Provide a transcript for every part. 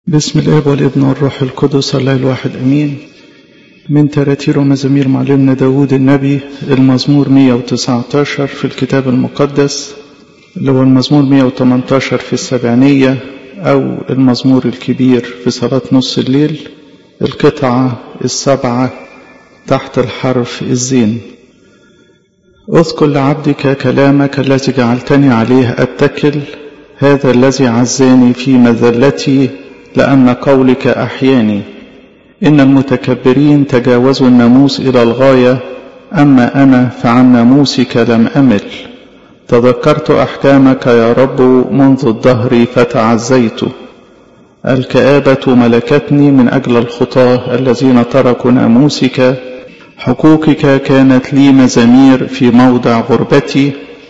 بسم الاب والابن والروح القدس الله الواحد امين من تراتير ومزامير معلمنا داود النبي المزمور 119 في الكتاب المقدس اللي هو المزمور 118 في السبعينية أو المزمور الكبير في صلاة نص الليل القطعة السبعة تحت الحرف الزين اذكر لعبدك كلامك الذي جعلتني عليه أتكل هذا الذي عزاني في مذلتي لأن قولك أحياني إن المتكبرين تجاوزوا الناموس إلى الغاية أما أنا فعن ناموسك لم أمل تذكرت أحكامك يا رب منذ الدهر فتعزيت الكآبة ملكتني من أجل الخطاة الذين تركوا ناموسك حقوقك كانت لي مزامير في موضع غربتي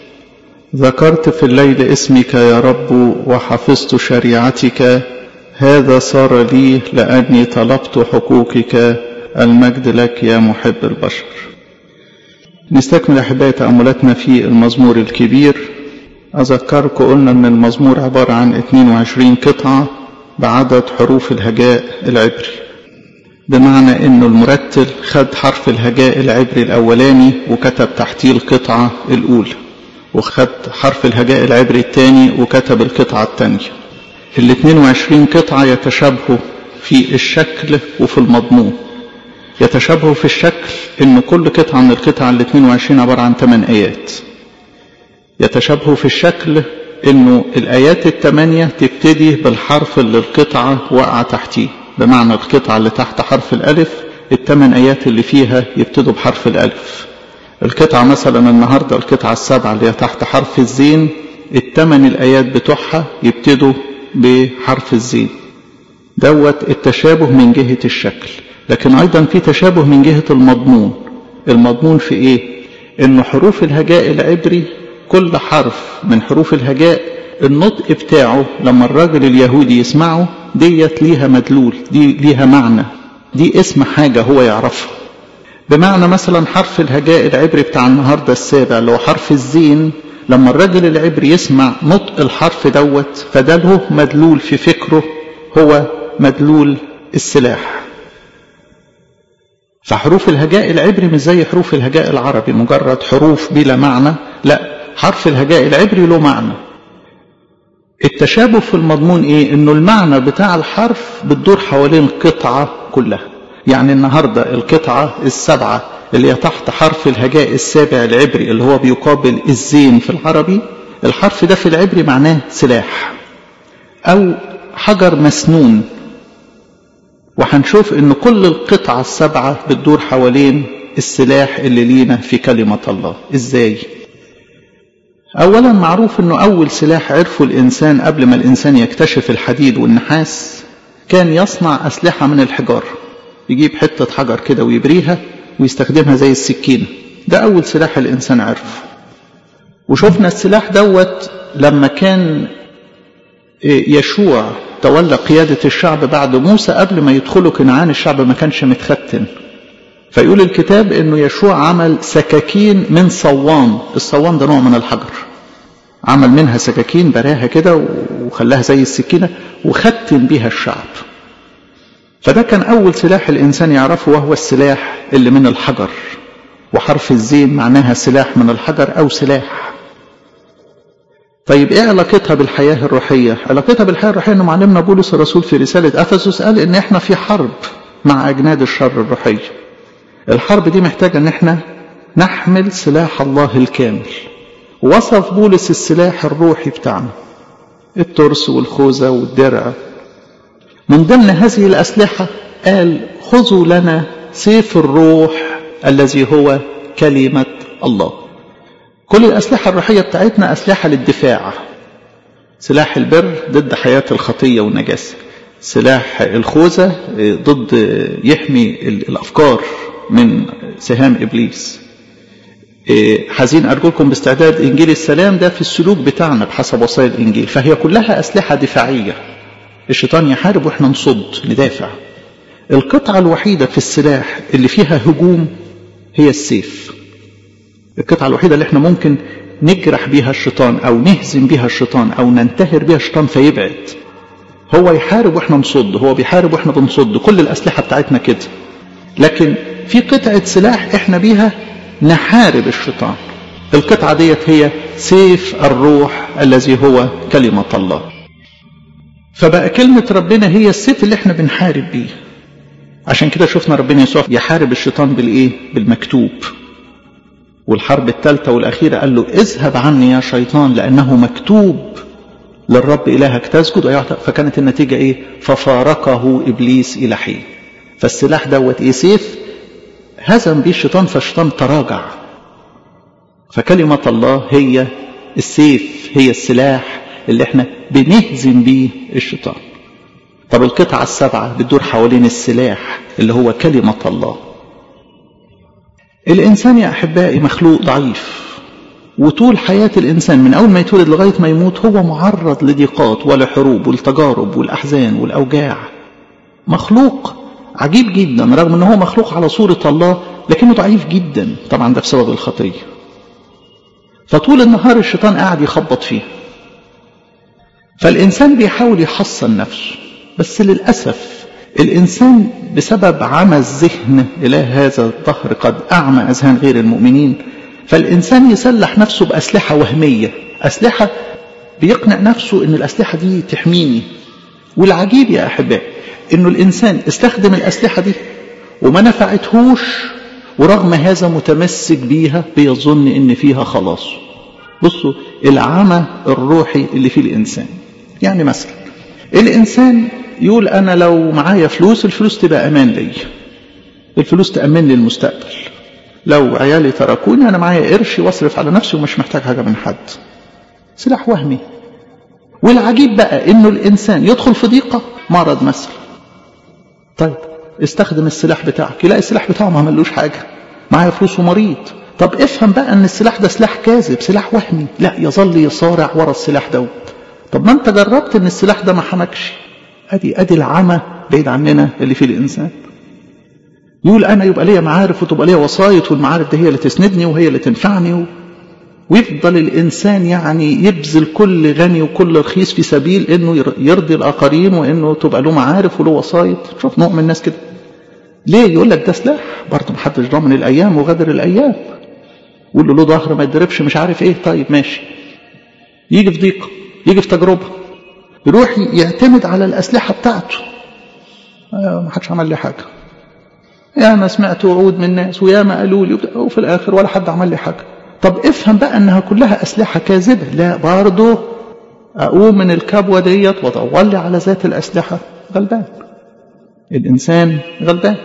ذكرت في الليل اسمك يا رب وحفظت شريعتك هذا صار لي لأني طلبت حقوقك المجد لك يا محب البشر نستكمل أحبائي تأملاتنا في المزمور الكبير أذكركم قلنا أن المزمور عبارة عن 22 قطعة بعدد حروف الهجاء العبري بمعنى أنه المرتل خد حرف الهجاء العبري الأولاني وكتب تحتيه القطعة الأولى وخد حرف الهجاء العبري الثاني وكتب القطعة الثانية ال 22 قطعة يتشابهوا في الشكل وفي المضمون يتشابهوا في الشكل ان كل قطعة من القطع ال 22 عبارة عن 8 آيات يتشابهوا في الشكل انه الآيات الثمانية تبتدي بالحرف اللي القطعة واقعة تحتيه بمعنى القطعة اللي تحت حرف الألف الثمان آيات اللي فيها يبتدوا بحرف الألف القطعة مثلا النهاردة القطعة السبعة اللي هي تحت حرف الزين الثمان الآيات بتوعها يبتدوا بحرف الزين دوت التشابه من جهة الشكل لكن أيضا في تشابه من جهة المضمون المضمون في إيه؟ إن حروف الهجاء العبري كل حرف من حروف الهجاء النطق بتاعه لما الراجل اليهودي يسمعه ديت ليها مدلول دي ليها معنى دي اسم حاجة هو يعرفها بمعنى مثلا حرف الهجاء العبري بتاع النهاردة السابع اللي هو حرف الزين لما الرجل العبري يسمع نطق الحرف دوت فده له مدلول في فكره هو مدلول السلاح فحروف الهجاء العبري مش زي حروف الهجاء العربي مجرد حروف بلا معنى لا حرف الهجاء العبري له معنى التشابه في المضمون ايه انه المعنى بتاع الحرف بتدور حوالين القطعة كلها يعني النهاردة القطعة السبعة اللي هي تحت حرف الهجاء السابع العبري اللي هو بيقابل الزين في العربي الحرف ده في العبري معناه سلاح او حجر مسنون وهنشوف ان كل القطعة السبعة بتدور حوالين السلاح اللي لينا في كلمة الله ازاي اولا معروف انه اول سلاح عرفه الانسان قبل ما الانسان يكتشف الحديد والنحاس كان يصنع اسلحة من الحجار يجيب حتة حجر كده ويبريها ويستخدمها زي السكينة ده أول سلاح الإنسان عرفه وشفنا السلاح دوت لما كان يشوع تولى قيادة الشعب بعد موسى قبل ما يدخلوا كنعان الشعب ما كانش متختن فيقول الكتاب انه يشوع عمل سكاكين من صوان الصوان ده نوع من الحجر عمل منها سكاكين براها كده وخلاها زي السكينة وختم بيها الشعب فده كان أول سلاح الإنسان يعرفه وهو السلاح اللي من الحجر وحرف الزين معناها سلاح من الحجر أو سلاح طيب إيه علاقتها بالحياة الروحية علاقتها بالحياة الروحية أنه معلمنا بولس الرسول في رسالة أفسس قال إن إحنا في حرب مع أجناد الشر الروحية الحرب دي محتاجة أن إحنا نحمل سلاح الله الكامل وصف بولس السلاح الروحي بتاعنا الترس والخوذة والدرع من ضمن هذه الأسلحة قال خذوا لنا سيف الروح الذي هو كلمة الله كل الأسلحة الروحية بتاعتنا أسلحة للدفاع سلاح البر ضد حياة الخطية والنجاسة سلاح الخوذة ضد يحمي الأفكار من سهام إبليس حزين أرجوكم باستعداد إنجيل السلام ده في السلوك بتاعنا بحسب وصايا الإنجيل فهي كلها أسلحة دفاعية الشيطان يحارب واحنا نصد ندافع القطعة الوحيدة في السلاح اللي فيها هجوم هي السيف القطعة الوحيدة اللي احنا ممكن نجرح بيها الشيطان او نهزم بيها الشيطان او ننتهر بيها الشيطان فيبعد هو يحارب واحنا نصد هو بيحارب واحنا بنصد كل الاسلحه بتاعتنا كده لكن في قطعه سلاح احنا بيها نحارب الشيطان القطعه ديت هي سيف الروح الذي هو كلمه الله فبقى كلمه ربنا هي السيف اللي احنا بنحارب بيه عشان كده شفنا ربنا يسوع يحارب الشيطان بالايه بالمكتوب والحرب الثالثه والاخيره قال له اذهب عني يا شيطان لانه مكتوب للرب إلهك تسجد فكانت النتيجة إيه ففارقه إبليس إلى حين فالسلاح دوت إيه سيف هزم بيه الشيطان فالشيطان تراجع فكلمة الله هي السيف هي السلاح اللي احنا بنهزم بيه الشيطان طب القطعة السبعة بتدور حوالين السلاح اللي هو كلمة الله الإنسان يا أحبائي مخلوق ضعيف وطول حياة الإنسان من أول ما يتولد لغاية ما يموت هو معرض لضيقات ولحروب والتجارب والأحزان والأوجاع مخلوق عجيب جدا رغم أنه هو مخلوق على صورة الله لكنه ضعيف جدا طبعا ده بسبب الخطية فطول النهار الشيطان قاعد يخبط فيه فالإنسان بيحاول يحصن نفسه بس للأسف الإنسان بسبب عمى الذهن إلى هذا الظهر قد أعمى أذهان غير المؤمنين فالإنسان يسلح نفسه بأسلحة وهمية أسلحة بيقنع نفسه أن الأسلحة دي تحميني والعجيب يا أحبائي أنه الإنسان استخدم الأسلحة دي وما نفعتهوش ورغم هذا متمسك بيها بيظن أن فيها خلاص بصوا العمى الروحي اللي في الإنسان يعني مثلا الإنسان يقول أنا لو معايا فلوس الفلوس تبقى أمان لي الفلوس تأمن لي المستقبل لو عيالي تركوني أنا معايا قرش واصرف على نفسي ومش محتاج حاجة من حد سلاح وهمي والعجيب بقى إنه الإنسان يدخل في ضيقة مرض مثلا طيب استخدم السلاح بتاعك يلاقي السلاح بتاعه ما عملوش حاجة معايا فلوس ومريض طب افهم بقى ان السلاح ده سلاح كاذب سلاح وهمي لا يظل يصارع ورا السلاح دوت طب ما انت جربت ان السلاح ده ما حمكش ادي ادي العمى بعيد عننا اللي فيه الانسان يقول انا يبقى ليا معارف وتبقى ليا وسايط والمعارف دي هي اللي تسندني وهي اللي تنفعني و... ويفضل الانسان يعني يبذل كل غني وكل رخيص في سبيل انه يرضي الاخرين وانه تبقى له معارف وله وسايط شوف نوع من الناس كده ليه يقول لك ده سلاح برضه محدش ضامن الايام وغدر الايام يقول له له ظهر ما يتضربش مش عارف ايه طيب ماشي يجي في ضيقه يجي في تجربه يروح يعتمد على الاسلحه بتاعته آه ما حدش عمل لي حاجه يا ما سمعت وعود من الناس ويا ما قالوا لي وفي الاخر ولا حد عمل لي حاجه طب افهم بقى انها كلها اسلحه كاذبه لا برضه اقوم من الكبوه ديت وادور لي على ذات الاسلحه غلبان الانسان غلبان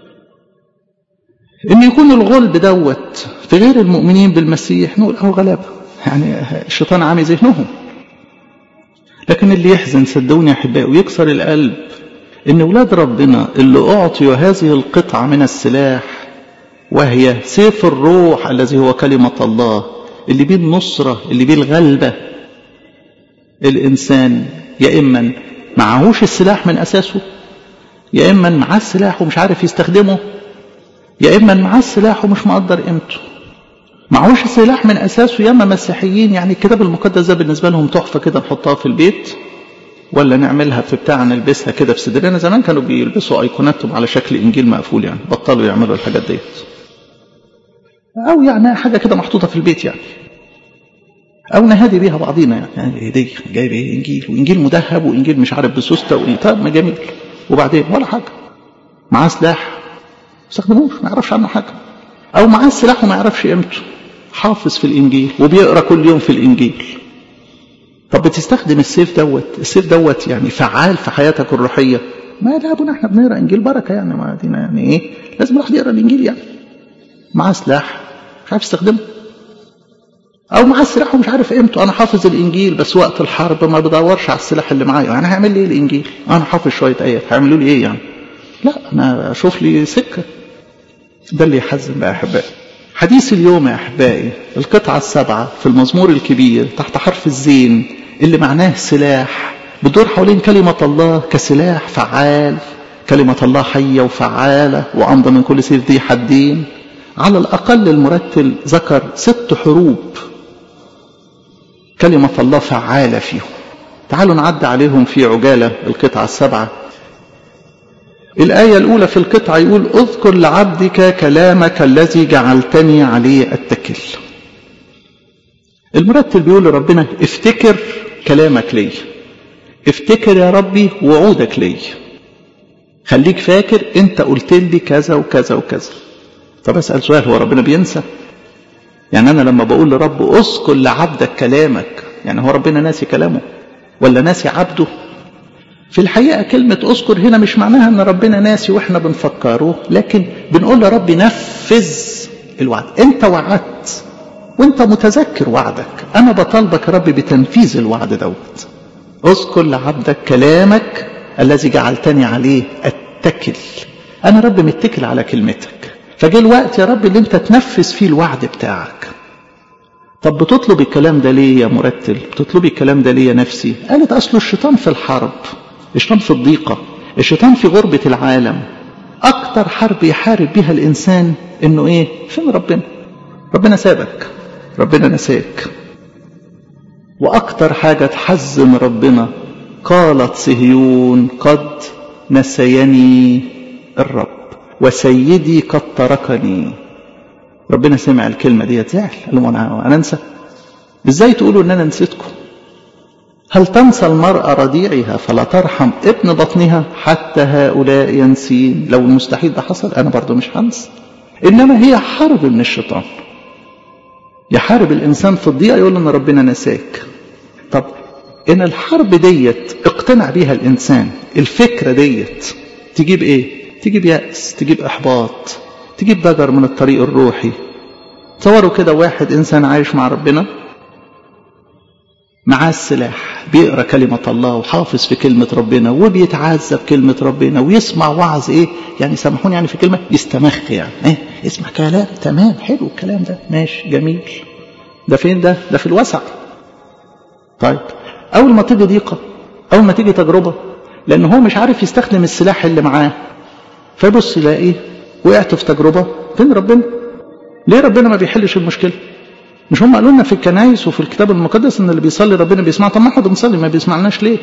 ان يكون الغلب دوت في غير المؤمنين بالمسيح نقول اهو غلابه يعني الشيطان عامي ذهنهم لكن اللي يحزن صدقوني يا احبائي ويكسر القلب ان ولاد ربنا اللي اعطيوا هذه القطعه من السلاح وهي سيف الروح الذي هو كلمه الله اللي بيه النصره اللي بيه الغلبه الانسان يا اما معهوش السلاح من اساسه يا اما معاه السلاح ومش عارف يستخدمه يا اما معاه السلاح ومش مقدر قيمته معهوش السلاح من اساسه يا اما مسيحيين يعني الكتاب المقدس ده بالنسبه لهم تحفه كده نحطها في البيت ولا نعملها في بتاع نلبسها كده في صدرنا زمان كانوا بيلبسوا ايقوناتهم على شكل انجيل مقفول يعني بطلوا يعملوا الحاجات ديت او يعني حاجه كده محطوطه في البيت يعني او نهادي بيها بعضينا يعني, يعني ايه دي جايب ايه انجيل وانجيل مذهب وانجيل مش عارف بسوسته وايه طب ما جميل وبعدين ولا حاجه معاه سلاح ما استخدموش ما يعرفش عنه حاجه او معاه السلاح وما يعرفش قيمته حافظ في الانجيل وبيقرا كل يوم في الانجيل طب بتستخدم السيف دوت السيف دوت يعني فعال في حياتك الروحيه ما لا ابونا احنا بنقرا انجيل بركه يعني ما دينا يعني ايه لازم الواحد يقرا الانجيل يعني معاه سلاح مش عارف يستخدمه او معاه السلاح ومش عارف قيمته انا حافظ الانجيل بس وقت الحرب ما بدورش على السلاح اللي معايا يعني هيعمل لي ايه الانجيل انا حافظ شويه ايات هيعملوا لي ايه يعني لا انا اشوف لي سكه ده اللي يحزن بقى يا احبائي حديث اليوم يا احبائي القطعه السبعه في المزمور الكبير تحت حرف الزين اللي معناه سلاح بتدور حوالين كلمه الله كسلاح فعال كلمه الله حيه وفعاله وامضى من كل سيف ذي حدين على الاقل المرتل ذكر ست حروب كلمه الله فعاله فيهم تعالوا نعد عليهم في عجالة القطعة السبعة الآية الأولى في القطعة يقول اذكر لعبدك كلامك الذي جعلتني عليه أتكل المرتل بيقول لربنا افتكر كلامك لي افتكر يا ربي وعودك لي خليك فاكر انت قلت لي كذا وكذا وكذا طب اسال سؤال هو ربنا بينسى يعني انا لما بقول لرب اذكر لعبدك كلامك يعني هو ربنا ناسي كلامه ولا ناسي عبده في الحقيقه كلمه اذكر هنا مش معناها ان ربنا ناسي واحنا بنفكره لكن بنقول يا رب نفذ الوعد انت وعدت وانت متذكر وعدك انا بطالبك يا رب بتنفيذ الوعد دوت اذكر لعبدك كلامك الذي جعلتني عليه اتكل انا رب متكل على كلمتك فجاء الوقت يا رب اللي انت تنفذ فيه الوعد بتاعك طب بتطلب الكلام ده ليه يا مرتل بتطلبي الكلام ده ليه يا نفسي قالت اصله الشيطان في الحرب الشيطان في الضيقه الشيطان في غربه العالم اكتر حرب يحارب بها الانسان انه ايه فين ربنا ربنا سابك ربنا نساك واكتر حاجه تحزن ربنا قالت صهيون قد نسيني الرب وسيدي قد تركني ربنا سمع الكلمه دي زعل قال لهم انا انا انسى ازاي تقولوا ان انا نسيتكم هل تنسى المرأة رضيعها فلا ترحم ابن بطنها حتى هؤلاء ينسين لو المستحيل ده حصل أنا برضو مش هنسى إنما هي حرب من الشيطان يحارب الإنسان في الضيقة يقول إن ربنا نساك طب إن الحرب ديت اقتنع بيها الإنسان الفكرة ديت تجيب إيه؟ تجيب يأس تجيب إحباط تجيب ضجر من الطريق الروحي تصوروا كده واحد إنسان عايش مع ربنا معاه السلاح بيقرا كلمة الله وحافظ في كلمة ربنا وبيتعزى بكلمة ربنا ويسمع وعظ ايه يعني سامحوني يعني في كلمة يستمخ يعني ايه اسمع كلام تمام حلو الكلام ده ماشي جميل ده فين ده ده في الوسع طيب اول ما تيجي ضيقة اول ما تيجي تجربة لان هو مش عارف يستخدم السلاح اللي معاه فيبص يلاقي وقعت في تجربة فين ربنا ليه ربنا ما بيحلش المشكله مش هم قالوا لنا في الكنايس وفي الكتاب المقدس ان اللي بيصلي ربنا بيسمع طب ما احنا بنصلي ما بيسمعناش ليه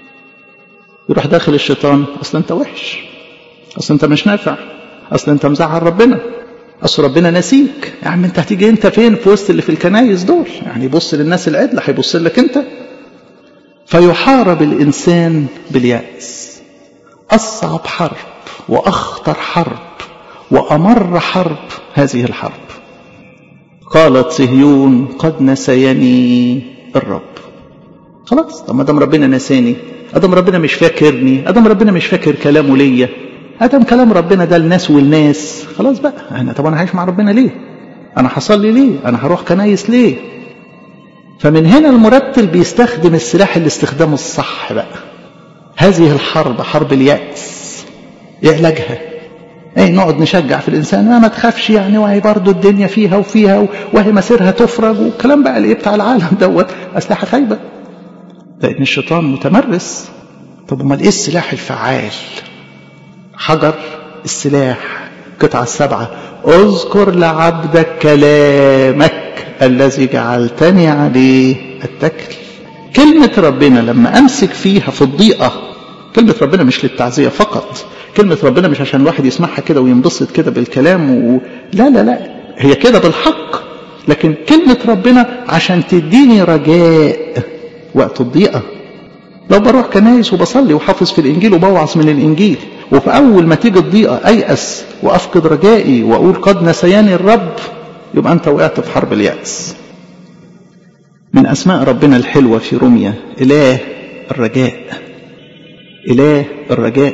يروح داخل الشيطان اصل انت وحش اصل انت مش نافع اصل انت مزعل ربنا اصل ربنا نسيك يا عم انت هتيجي انت فين في وسط اللي في الكنايس دول يعني يبص للناس العدله هيبص لك انت فيحارب الانسان بالياس اصعب حرب واخطر حرب وامر حرب هذه الحرب قالت صهيون قد نسيني الرب خلاص طب ما دام ربنا نساني ادم ربنا مش فاكرني ادم ربنا مش فاكر كلامه ليا ادم كلام ربنا ده الناس والناس خلاص بقى انا طب انا عايش مع ربنا ليه انا هصلي ليه انا هروح كنايس ليه فمن هنا المرتل بيستخدم السلاح الاستخدام الصح بقى هذه الحرب حرب اليأس ايه علاجها ايه نقعد نشجع في الانسان ما, ما تخافش يعني وهي برضه الدنيا فيها وفيها وهي مسيرها تفرج والكلام بقى اللي بتاع العالم دوت اسلحه خايبه لان الشيطان متمرس طب امال ايه السلاح الفعال حجر السلاح قطعة السبعة اذكر لعبدك كلامك الذي جعلتني عليه التكل كلمة ربنا لما أمسك فيها في الضيقة كلمة ربنا مش للتعزية فقط كلمة ربنا مش عشان الواحد يسمعها كده وينبسط كده بالكلام و... لا لا لا هي كده بالحق لكن كلمة ربنا عشان تديني رجاء وقت الضيقة لو بروح كنايس وبصلي وحافظ في الإنجيل وبوعظ من الإنجيل وفي أول ما تيجي الضيقة أيأس وأفقد رجائي وأقول قد نسياني الرب يبقى أنت وقعت في حرب اليأس من أسماء ربنا الحلوة في روميا إله الرجاء إله الرجاء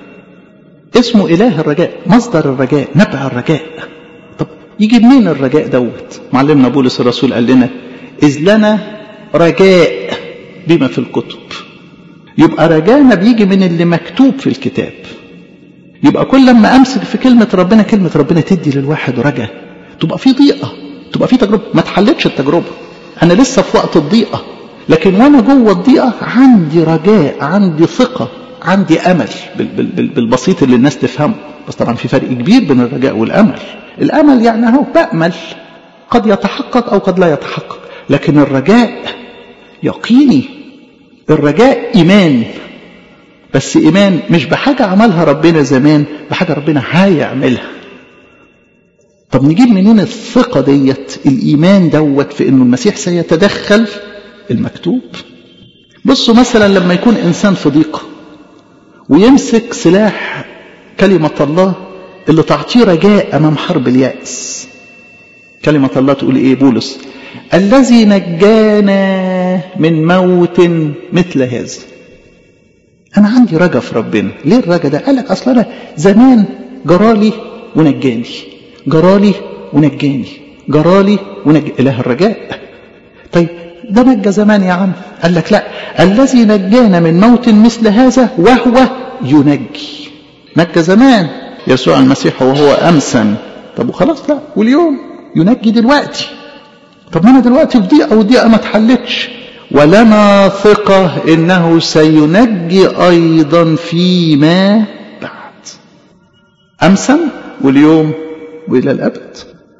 اسمه إله الرجاء مصدر الرجاء نبع الرجاء طب يجي منين الرجاء دوت معلمنا بولس الرسول قال لنا إذ لنا رجاء بما في الكتب يبقى رجانا بيجي من اللي مكتوب في الكتاب يبقى كل لما امسك في كلمه ربنا كلمه ربنا تدي للواحد رجاء تبقى في ضيقه تبقى في تجربه ما تحلتش التجربه انا لسه في وقت الضيقه لكن وانا جوه الضيقه عندي رجاء عندي ثقه عندي امل بالبسيط اللي الناس تفهمه بس طبعا في فرق كبير بين الرجاء والامل الامل يعني اهو بامل قد يتحقق او قد لا يتحقق لكن الرجاء يقيني الرجاء إيمان بس إيمان مش بحاجة عملها ربنا زمان بحاجة ربنا هيعملها طب نجيب منين الثقة ديت الإيمان دوت في إنه المسيح سيتدخل المكتوب بصوا مثلا لما يكون إنسان في ضيقة ويمسك سلاح كلمة الله اللي تعطيه رجاء أمام حرب اليأس كلمة الله تقول إيه بولس الذي نجانا من موت مثل هذا أنا عندي رجا في ربنا ليه الرجا ده قال لك أصلا أنا زمان جرالي ونجاني جرالي ونجاني جرالي ونج إله الرجاء طيب ده نجى زمان يا عم قال لك لا الذي نجانا من موت مثل هذا وهو ينجي نجى زمان يسوع المسيح وهو أمسا طب وخلاص لا واليوم ينجي دلوقتي طب ما أنا دلوقتي في ضيقة والضيقة ما اتحلتش ولنا ثقة إنه سينجي أيضا فيما بعد أمسا واليوم وإلى الأبد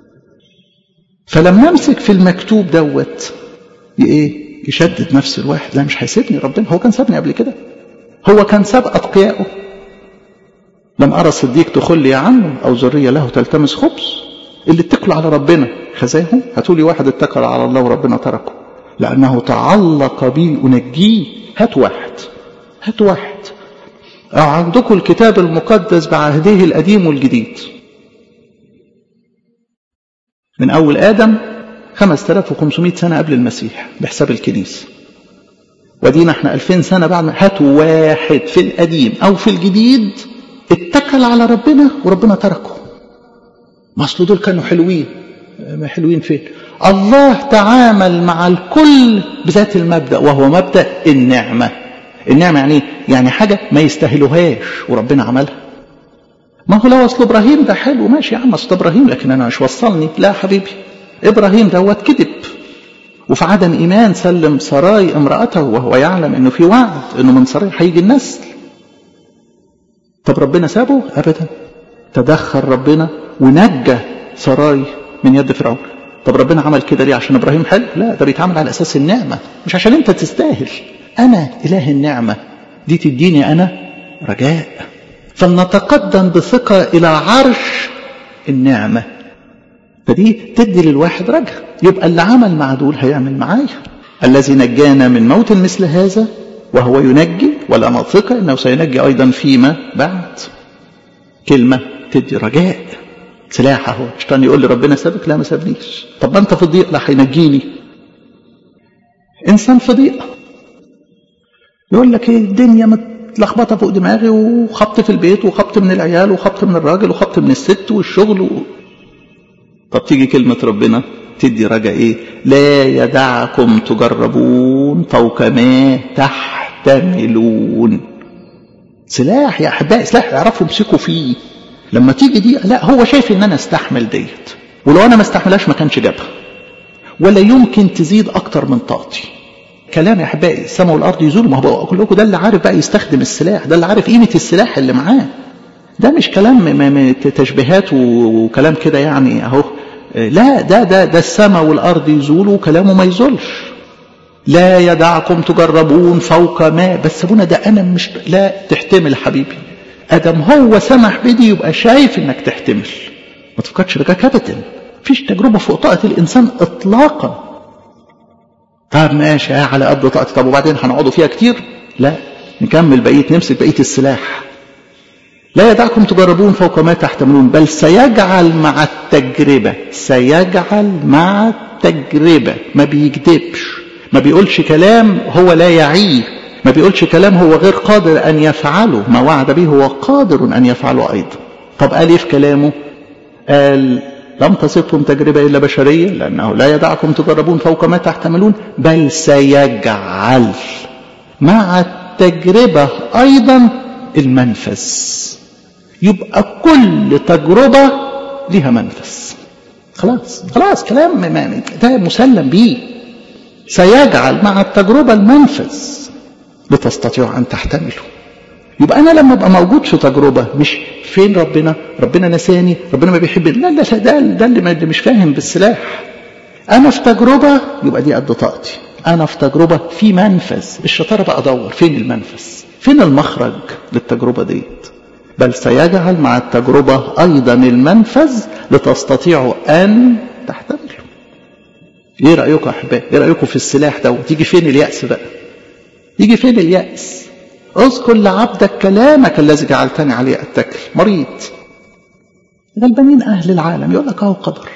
فلما أمسك في المكتوب دوت إيه يشدد نفس الواحد لا مش هيسيبني ربنا هو كان سابني قبل كده هو كان ساب أتقيائه لم أرى صديق تخل يا عم أو ذرية له تلتمس خبز اللي اتكلوا على ربنا خزاهم هاتولي واحد اتكل على الله وربنا تركه لأنه تعلق بي أنجيه هات واحد هات واحد عندكم الكتاب المقدس بعهده القديم والجديد من أول آدم 5500 سنة قبل المسيح بحساب الكنيسة ودينا احنا 2000 سنة بعد هاتوا واحد في القديم أو في الجديد اتكل على ربنا وربنا تركه ما اصل دول كانوا حلوين حلوين فين الله تعامل مع الكل بذات المبدأ وهو مبدأ النعمة النعمة يعني يعني حاجة ما يستاهلوهاش وربنا عملها ما هو لو اصل ابراهيم ده حلو ماشي يا عم اصل ابراهيم لكن انا مش وصلني لا حبيبي ابراهيم دوت كذب وفي عدم ايمان سلم سراي امراته وهو يعلم انه في وعد انه من سراي هيجي النسل طب ربنا سابه ابدا تدخل ربنا ونجى سراي من يد فرعون طب ربنا عمل كده ليه عشان ابراهيم حلو لا ده بيتعمل على اساس النعمه مش عشان انت تستاهل انا اله النعمه دي تديني انا رجاء فلنتقدم بثقه الى عرش النعمه فدي تدي للواحد رجاء يبقى اللي عمل مع دول هيعمل معايا الذي نجانا من موت مثل هذا وهو ينجي ولنا ثقه انه سينجي ايضا فيما بعد كلمه تدي رجاء سلاح اهو الشيطان يقول لي ربنا سابك لا ما سابنيش طب ما انت في ضيق لا هينجيني انسان في ضيق يقول لك ايه الدنيا متلخبطه فوق دماغي وخبط في البيت وخبط من العيال وخبط من الراجل وخبط من الست والشغل و... طب تيجي كلمه ربنا تدي رجاء ايه لا يدعكم تجربون فوق ما تحتملون سلاح يا احبائي سلاح يعرفوا يمسكوا فيه لما تيجي دي لا هو شايف ان انا استحمل ديت ولو انا ما استحملهاش ما كانش جابها ولا يمكن تزيد اكتر من طاقتي كلام يا احبائي السماء والارض يزولوا ما هو كلكم ده اللي عارف بقى يستخدم السلاح ده اللي عارف قيمه السلاح اللي معاه ده مش كلام تشبيهات وكلام كده يعني اهو لا ده ده ده السماء والارض يزولوا وكلامه ما يزولش لا يدعكم تجربون فوق ما بس ابونا ده انا مش لا تحتمل حبيبي ادم هو سمح بدي يبقى شايف انك تحتمل ما تفكرش رجاك ابدا مفيش تجربه فوق طاقه الانسان اطلاقا طب ماشي على قد طاقتي طب وبعدين هنقعدوا فيها كتير لا نكمل بقيه نمسك بقيه السلاح لا يدعكم تجربون فوق ما تحتملون بل سيجعل مع التجربه سيجعل مع التجربه ما بيكذبش ما بيقولش كلام هو لا يعيه ما بيقولش كلام هو غير قادر أن يفعله ما وعد به هو قادر أن يفعله أيضا طب قال إيه في كلامه قال لم تصبكم تجربة إلا بشرية لأنه لا يدعكم تجربون فوق ما تحتملون بل سيجعل مع التجربة أيضا المنفذ يبقى كل تجربة لها منفذ خلاص خلاص كلام ده مسلم به سيجعل مع التجربة المنفذ لتستطيع أن تحتمله يبقى أنا لما أبقى موجود في تجربة مش فين ربنا ربنا نساني ربنا ما بيحبني لا لا ده ده اللي مش فاهم بالسلاح أنا في تجربة يبقى دي قد طاقتي أنا في تجربة في منفذ الشطارة بقى أدور فين المنفذ فين المخرج للتجربة ديت بل سيجعل مع التجربة أيضا المنفذ لتستطيعوا أن تحتملوا ايه رأيكم يا أحباب ايه رأيكم في السلاح دوت يجي فين اليأس بقى يجي فين اليأس اذكر لعبدك كلامك الذي جعلتني عليه اتكل مريض غلبانين اهل العالم يقول لك اهو قدر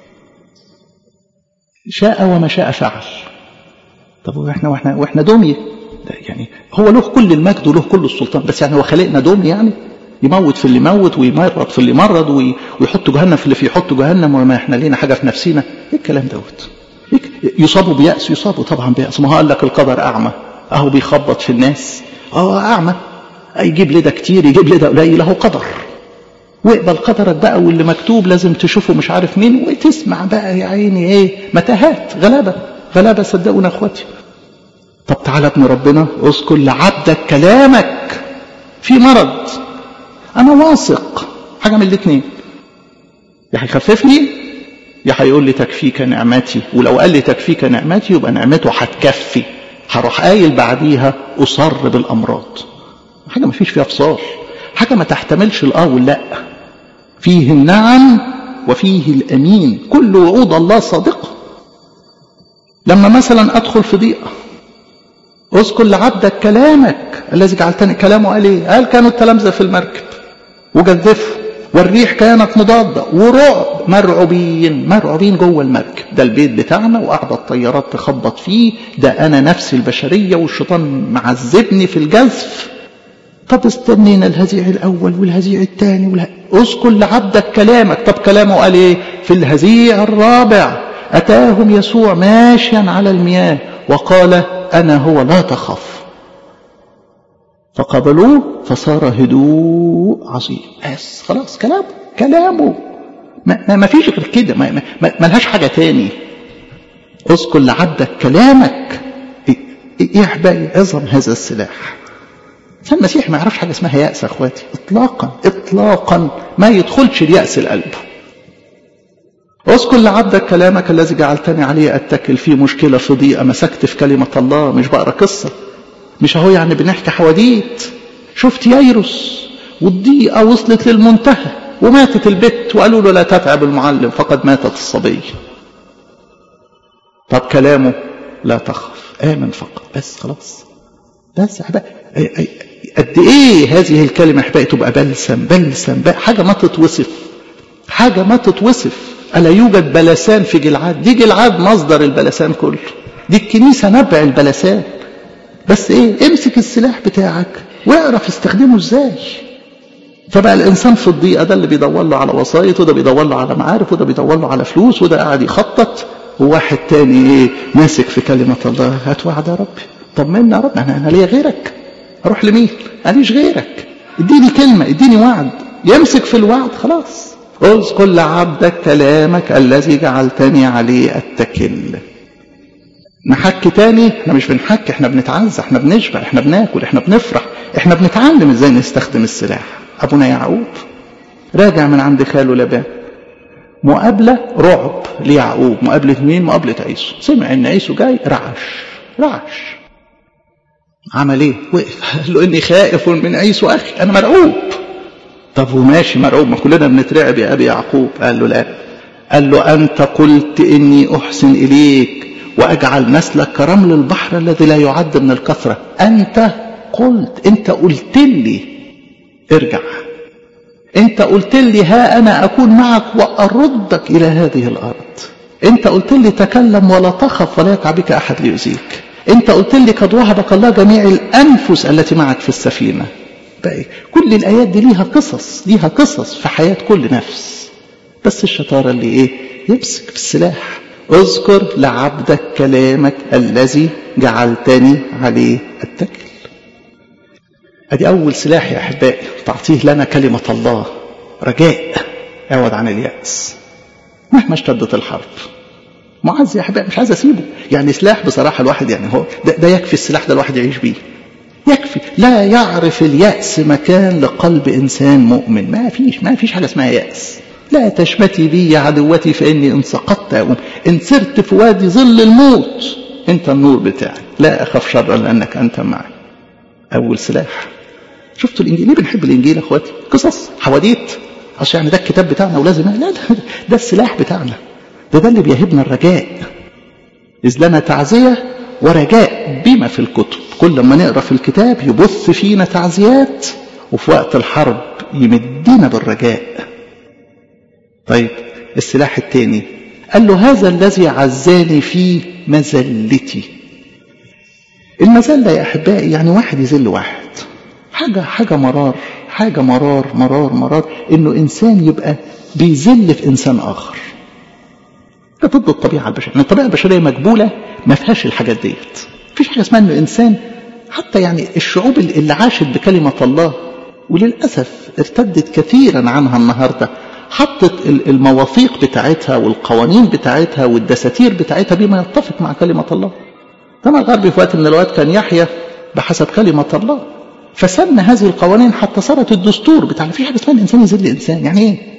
شاء وما شاء فعل طب واحنا واحنا واحنا دميه يعني هو له كل المجد وله كل السلطان بس يعني هو خلقنا دمي يعني يموت في اللي يموت ويمرض في اللي مرض ويحط جهنم في اللي في يحط جهنم وما احنا لينا حاجه في نفسنا ايه الكلام دوت يصابوا بيأس يصابوا طبعا بيأس ما هو قال لك القدر أعمى أهو بيخبط في الناس أهو أعمى يجيب لي ده كتير يجيب لي ده قليل أهو قدر واقبل قدرك بقى واللي مكتوب لازم تشوفه مش عارف مين وتسمع بقى يا عيني ايه متاهات غلابة غلابة صدقونا اخواتي طب تعالى ابن ربنا اذكر لعبدك كلامك في مرض انا واثق حاجة من الاتنين يا هيخففني يا هيقول لي تكفيك نعمتي ولو قال لي تكفيك نعمتي يبقى نعمته هتكفي هروح قايل بعديها اصر بالامراض حاجه ما فيش فيها فصال حاجه ما تحتملش الاه واللا فيه النعم وفيه الامين كل وعود الله صادقه لما مثلا ادخل في ضيقه اذكر لعبدك كلامك الذي جعلتني كلامه قال ايه قال كانوا التلامذه في المركب وجدفوا والريح كانت مضادة ورعب مرعوبين مرعوبين جوه المركب ده البيت بتاعنا وقاعدة الطيارات تخبط فيه ده أنا نفسي البشرية والشيطان معذبني في الجزف طب استنينا الهزيع الأول والهزيع الثاني والها... اذكر لعبدك كلامك طب كلامه قال ايه في الهزيع الرابع أتاهم يسوع ماشيا على المياه وقال أنا هو لا تخف فقبلوه فصار هدوء عظيم بس خلاص كلامه كلامه ما, ما, ما فيش غير كده ما, ما, ما لهاش حاجة تاني اذكر لعبدك كلامك ايه يا احبائي عظم هذا السلاح المسيح ما يعرفش حاجة اسمها يأس يا اخواتي اطلاقا اطلاقا ما يدخلش اليأس القلب اذكر لعبدك كلامك الذي جعلتني عليه اتكل في مشكلة في ضيقة مسكت في كلمة الله مش بقرا قصة مش اهو يعني بنحكي حواديت شفت ييروس والضيقه وصلت للمنتهى وماتت البت وقالوا له لا تتعب المعلم فقد ماتت الصبي طب كلامه لا تخف امن فقط بس خلاص بس احبائي قد ايه هذه الكلمه احبائي تبقى بلسم بلسم حاجه ما تتوصف حاجه ما تتوصف الا يوجد بلسان في جلعاد دي جلعاد مصدر البلسان كله دي الكنيسه نبع البلسان بس ايه امسك السلاح بتاعك واعرف استخدمه ازاي فبقى الانسان في الضيقه ده اللي بيدور له على وسايط وده بيدور له على معارف وده بيدور له على فلوس وده قاعد يخطط وواحد تاني ايه ماسك في كلمه الله هات وعد يا رب طمنا يا رب انا انا ليا غيرك اروح لمين ماليش غيرك اديني كلمه اديني وعد يمسك في الوعد خلاص اذكر لعبدك كلامك الذي جعلتني عليه اتكل نحكي تاني احنا مش بنحكي احنا بنتعزى احنا بنشبع احنا بناكل احنا بنفرح احنا بنتعلم ازاي نستخدم السلاح ابونا يعقوب راجع من عند خاله لبان مقابلة رعب ليعقوب مقابلة مين مقابلة عيسو سمع ان عيسو جاي رعش رعش عمل ايه وقف قال له اني خائف من عيسو اخي انا مرعوب طب وماشي مرعوب ما كلنا بنترعب يا ابي يعقوب قال له لا قال له انت قلت اني احسن اليك واجعل نسلك كرمل البحر الذي لا يعد من الكثره انت قلت انت قلت لي ارجع انت قلت لي ها انا اكون معك واردك الى هذه الارض انت قلت لي تكلم ولا تخف ولا يقع بك احد ليؤذيك انت قلت لي قد وهبك الله جميع الانفس التي معك في السفينه بقى كل الايات دي ليها قصص ليها قصص في حياه كل نفس بس الشطاره اللي ايه يمسك بالسلاح اذكر لعبدك كلامك الذي جعلتني عليه اتكل ادي اول سلاح يا احبائي تعطيه لنا كلمه الله رجاء عوض عن الياس مهما اشتدت الحرب معز يا احبائي مش عايز اسيبه يعني سلاح بصراحه الواحد يعني هو ده, ده يكفي السلاح ده الواحد يعيش بيه يكفي لا يعرف اليأس مكان لقلب إنسان مؤمن ما فيش ما فيش حاجة اسمها يأس لا تشمتي بي يا عدوتي فإني إن سقطت أقوم إن سرت في وادي ظل الموت انت النور بتاعي لا اخاف شرا لانك انت معي اول سلاح شفتوا الانجيل ليه بنحب الانجيل يا اخواتي قصص حواديت عشان يعني ده الكتاب بتاعنا ولازم لا ده, ده السلاح بتاعنا ده ده اللي بيهبنا الرجاء إذ لنا تعزية ورجاء بما في الكتب كل ما نقرأ في الكتاب يبث فينا تعزيات وفي وقت الحرب يمدنا بالرجاء طيب السلاح الثاني قال له هذا الذي عزاني في مزلتي المذلة يا أحبائي يعني واحد يذل واحد حاجة حاجة مرار حاجة مرار مرار مرار إنه إنسان يبقى بيذل في إنسان آخر ده ضد الطبيعة البشرية يعني الطبيعة البشرية مجبولة ما فيهاش الحاجات ديت مفيش حاجة اسمها إنه إنسان حتى يعني الشعوب اللي عاشت بكلمة الله وللأسف ارتدت كثيرا عنها النهاردة حطت المواثيق بتاعتها والقوانين بتاعتها والدساتير بتاعتها بما يتفق مع كلمة الله طبعا الغربي في وقت من الأوقات كان يحيا بحسب كلمة الله فسن هذه القوانين حتى صارت الدستور بتاع في حاجة اسمها الإنسان يذل إنسان يعني إيه؟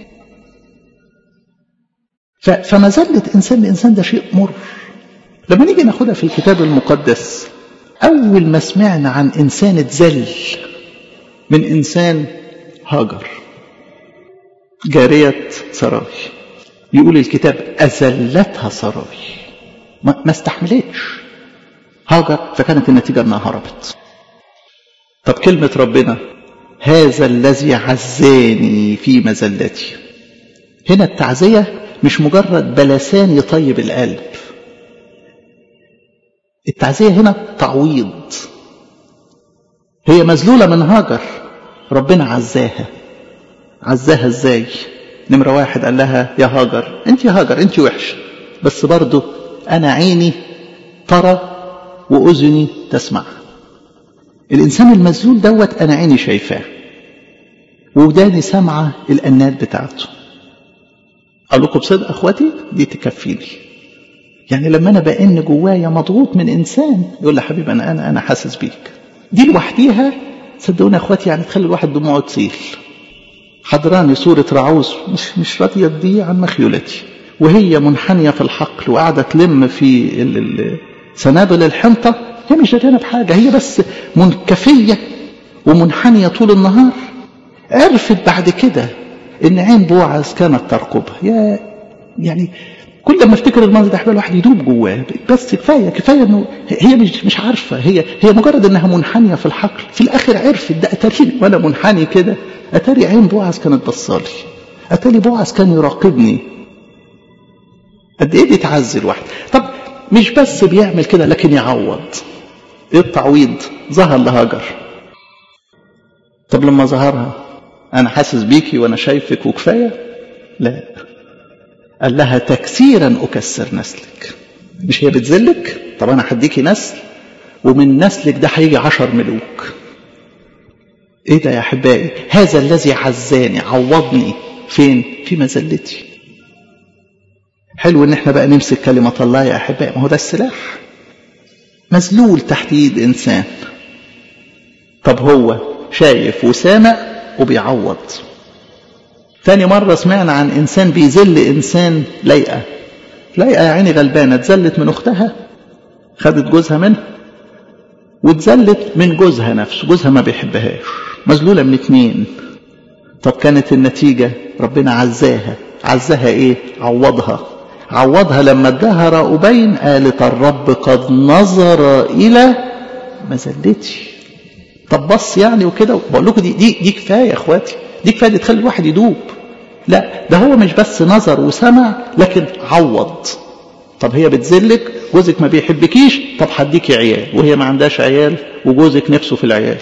فمذلة إنسان لإنسان ده شيء مر لما نيجي ناخدها في الكتاب المقدس أول ما سمعنا عن إنسان اتذل من إنسان هاجر جارية سراي يقول الكتاب أذلتها سراي ما, ما استحملتش هاجر فكانت النتيجة أنها هربت طب كلمة ربنا هذا الذي عزاني في مزلتي هنا التعزية مش مجرد بلسان يطيب القلب التعزية هنا تعويض هي مذلولة من هاجر ربنا عزاها عزاها ازاي نمرة واحد قال لها يا هاجر انت يا هاجر انت وحش بس برضو انا عيني ترى واذني تسمع الانسان المذلول دوت انا عيني شايفاه وداني سامعه الانات بتاعته اقول لكم بصدق اخواتي دي تكفيني يعني لما انا بان جوايا مضغوط من انسان يقول لي حبيبي انا انا انا حاسس بيك دي لوحديها صدقوني اخواتي يعني تخلي الواحد دموعه تسيل حضراني صورة رعوز مش مش راضية تضيع عن مخيولتي وهي منحنية في الحقل وقاعدة تلم في سنابل الحنطة هي مش دريانة بحاجة هي بس منكفية ومنحنية طول النهار عرفت بعد كده ان عين بوعز كانت ترقبها يا يعني كل ما افتكر المنظر ده الواحد يدوب جواه بس كفايه كفايه انه هي مش مش عارفه هي هي مجرد انها منحنيه في الحقل في الاخر عرفت ده اتاري وانا منحني كده اتاري عين بوعز كانت بصالي اتاري بوعز كان يراقبني قد ايه بيتعزي الواحد طب مش بس بيعمل كده لكن يعوض ايه التعويض ظهر لهاجر طب لما ظهرها انا حاسس بيكي وانا شايفك وكفايه لا قال لها تكسيرا اكسر نسلك مش هي بتذلك طب انا هديكي نسل ومن نسلك ده هيجي عشر ملوك ايه ده يا احبائي هذا الذي عزاني عوضني فين في مذلتي حلو ان احنا بقى نمسك كلمة الله يا احبائي ما هو ده السلاح مذلول تحت ايد انسان طب هو شايف وسامع وبيعوض تاني مرة سمعنا عن إنسان بيذل إنسان لايقة لايقة يا عيني غلبانة اتذلت من أختها خدت جوزها منها واتذلت من جوزها نفسه جوزها ما بيحبهاش مذلولة من اتنين طب كانت النتيجة ربنا عزاها عزاها ايه عوضها عوضها لما اداها رأوبين قالت الرب قد نظر إلى مذلتي طب بص يعني وكده بقول لكم دي دي دي كفايه يا اخواتي دي كفايه دي تخلي الواحد يدوب لا ده هو مش بس نظر وسمع لكن عوض طب هي بتذلك جوزك ما بيحبكيش طب هديكي عيال وهي ما عندهاش عيال وجوزك نفسه في العيال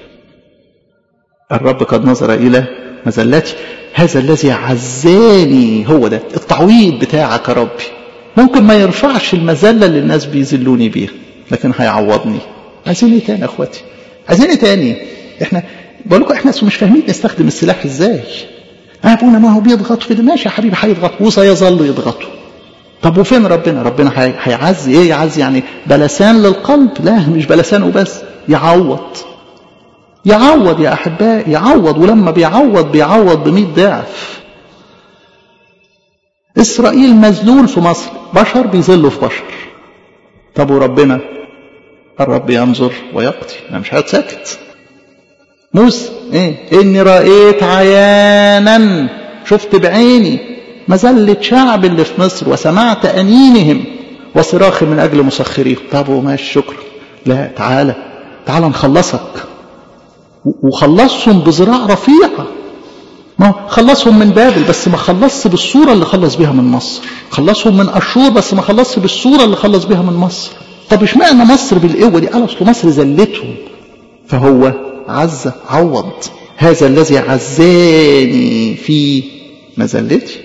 الرب قد نظر الى مزلتي هذا الذي عزاني هو ده التعويض بتاعك يا ربي ممكن ما يرفعش المذله اللي الناس بيذلوني بيها لكن هيعوضني عايزين ايه تاني يا اخواتي عايزين ايه تاني احنا بقول لكم احنا مش فاهمين نستخدم السلاح ازاي ابونا ما هو بيضغط في ماشي يا حبيبي هيضغط وسيظل يضغطوا طب وفين ربنا ربنا هيعزي ايه يعزي يعني بلسان للقلب لا مش بلسان وبس يعوض يعوض يا احبائي يعوض ولما بيعوض بيعوض بمئة ضعف اسرائيل مذلول في مصر بشر بيذلوا في بشر طب وربنا الرب ينظر ويقضي انا مش هقعد ساكت موسى ايه اني رايت عيانا شفت بعيني مذلة شعب اللي في مصر وسمعت انينهم وصراخ من اجل مسخريه طب وماشي شكرا لا تعالى تعالى نخلصك وخلصهم بذراع رفيعه ما خلصهم من بابل بس ما خلصش بالصورة اللي خلص بيها من مصر خلصهم من أشور بس ما خلصش بالصورة اللي خلص بيها من مصر طب اشمعنى مصر بالقوة دي قال أصل مصر زلتهم فهو عز عوض هذا الذي عزاني في مزلتي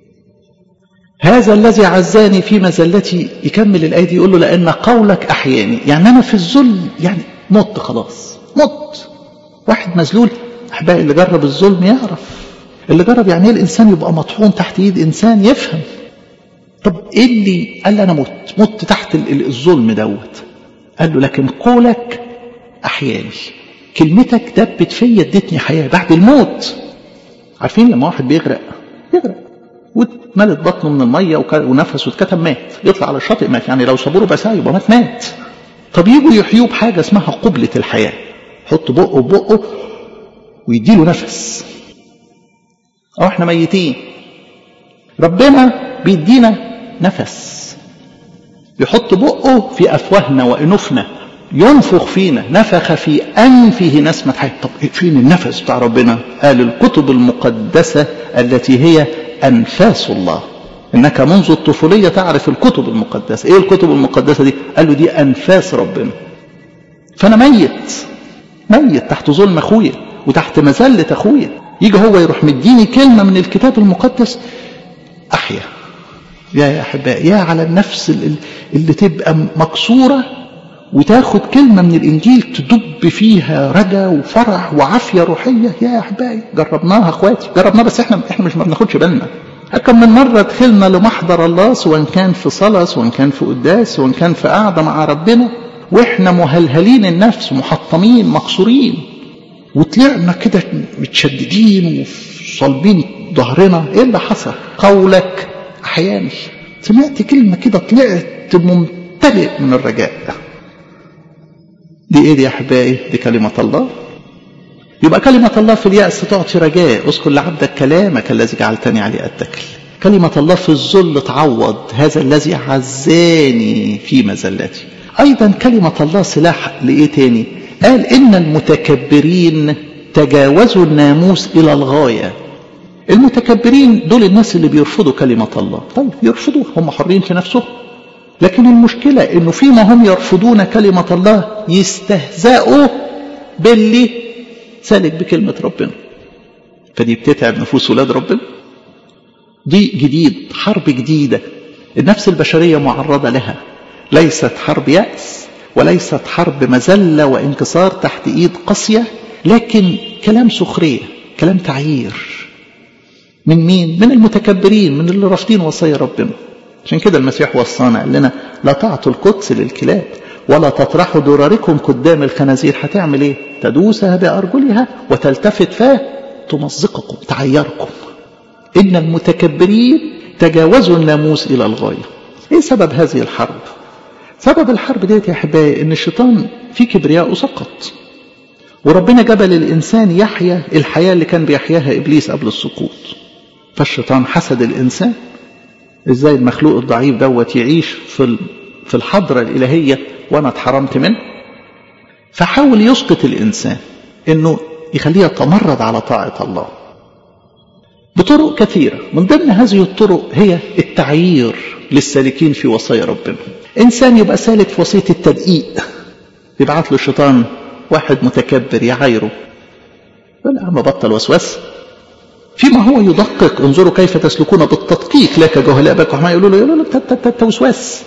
هذا الذي عزاني في مزلتي يكمل الآية دي يقول له لأن قولك أحياني يعني أنا في الذل يعني مت خلاص مت واحد مذلول أحبائي اللي جرب الظلم يعرف اللي جرب يعني ايه الإنسان يبقى مطحون تحت إيد إنسان يفهم طب إيه اللي قال لي أنا مت مت تحت الظلم دوت قال له لكن قولك أحياني كلمتك دبت فيا ادتني حياة بعد الموت عارفين لما واحد بيغرق يغرق واتملت بطنه من المية ونفسه اتكتم مات يطلع على الشاطئ مات يعني لو صابوه ربع ساعة يبقى مات مات طب يجوا يحيوه بحاجة اسمها قبلة الحياة حط بقه بقه ويديله نفس أو احنا ميتين ربنا بيدينا نفس يحط بقه في أفواهنا وأنوفنا ينفخ فينا نفخ في أنفه نسمة حياة طب فين النفس بتاع ربنا قال الكتب المقدسة التي هي أنفاس الله إنك منذ الطفولية تعرف الكتب المقدسة إيه الكتب المقدسة دي قال له دي أنفاس ربنا فأنا ميت ميت تحت ظلم أخويا وتحت مذلة أخويا يجي هو يروح مديني كلمة من الكتاب المقدس أحيا يا يا أحبائي يا على النفس اللي تبقى مكسورة وتاخد كلمة من الإنجيل تدب فيها رجا وفرح وعافية روحية يا أحبائي جربناها أخواتي جربناها بس إحنا إحنا مش ما بناخدش بالنا كم من مرة دخلنا لمحضر الله سواء كان في صلاة سواء كان في قداس سواء كان في قعدة مع ربنا وإحنا مهلهلين النفس محطمين مكسورين وطلعنا كده متشددين وصلبين ظهرنا ايه اللي حصل قولك احياني سمعت كلمه كده طلعت ممتلئ من الرجاء دي ايه دي يا احبائي دي كلمه الله يبقى كلمة الله في اليأس تعطي رجاء اذكر لعبدك كلامك الذي جعلتني عليه أتكل كلمة الله في الذل تعوض هذا الذي عزاني في مزلتي أيضا كلمة الله سلاح لإيه تاني قال إن المتكبرين تجاوزوا الناموس إلى الغاية المتكبرين دول الناس اللي بيرفضوا كلمة الله طيب يرفضوها هم حرين في نفسهم لكن المشكلة إنه فيما هم يرفضون كلمة الله يستهزئوا باللي سالك بكلمة ربنا فدي بتتعب نفوس ولاد ربنا دي جديد حرب جديدة النفس البشرية معرضة لها ليست حرب يأس وليست حرب مذلة وانكسار تحت ايد قاسية لكن كلام سخرية كلام تعيير من مين؟ من المتكبرين من اللي رافضين وصايا ربنا عشان كده المسيح وصانا قال لنا لا تعطوا القدس للكلاب ولا تطرحوا دراركم قدام الخنازير هتعمل ايه؟ تدوسها بأرجلها وتلتفت فاه تمزقكم تعيركم إن المتكبرين تجاوزوا الناموس إلى الغاية إيه سبب هذه الحرب؟ سبب الحرب ديت يا احبائي ان الشيطان في كبرياء سقط وربنا جبل الانسان يحيا الحياه اللي كان بيحياها ابليس قبل السقوط فالشيطان حسد الانسان ازاي المخلوق الضعيف دوت يعيش في في الحضره الالهيه وانا اتحرمت منه فحاول يسقط الانسان انه يخليه يتمرد على طاعه الله بطرق كثيره من ضمن هذه الطرق هي التعيير للسالكين في وصايا ربنا إنسان يبقى سالك في وصية التدقيق يبعت له الشيطان واحد متكبر يعايره يقول يا عم بطل وسوس فيما هو يدقق انظروا كيف تسلكون بالتدقيق لا كجهلاء بك وحما يقولوا له يقولوا له انت وسواس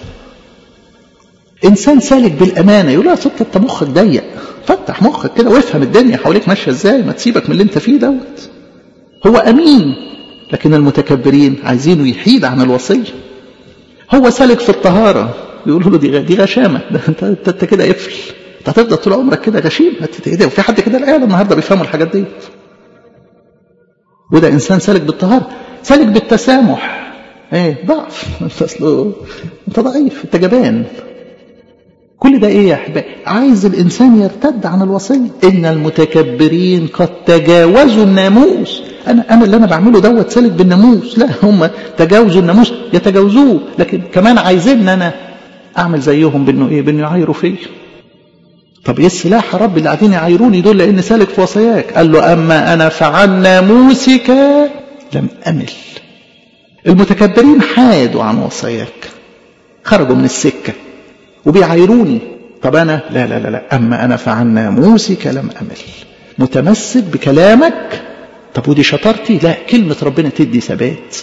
انسان سالك بالامانه يقول له يا ست انت مخك ضيق فتح مخك كده وافهم الدنيا حواليك ماشيه ازاي ما تسيبك من اللي انت فيه دوت هو امين لكن المتكبرين عايزينه يحيد عن الوصيه هو سالك في الطهاره يقولوا له دي دي غشامه ده انت انت, انت كده قفل انت هتفضل طول عمرك كده غشيم ايه وفي حد كده العيال النهارده بيفهموا الحاجات دي وده انسان سالك بالطهاره سالك بالتسامح ايه ضعف انت اصله انت ضعيف انت جبان كل ده ايه يا احبائي عايز الانسان يرتد عن الوصيه ان المتكبرين قد تجاوزوا الناموس انا انا اللي انا بعمله دوت سالك بالناموس لا هم تجاوزوا الناموس يتجاوزوه لكن كمان عايزين انا اعمل زيهم بانه ايه بانه يعايروا فيا طب ايه السلاح يا رب اللي قاعدين يعايروني دول لان سالك في وصاياك قال له اما انا فعن ناموسك لم امل المتكبرين حادوا عن وصاياك خرجوا من السكه وبيعايروني طب انا لا لا لا لا اما انا فعن ناموسك لم امل متمسك بكلامك طب ودي شطارتي لا كلمه ربنا تدي ثبات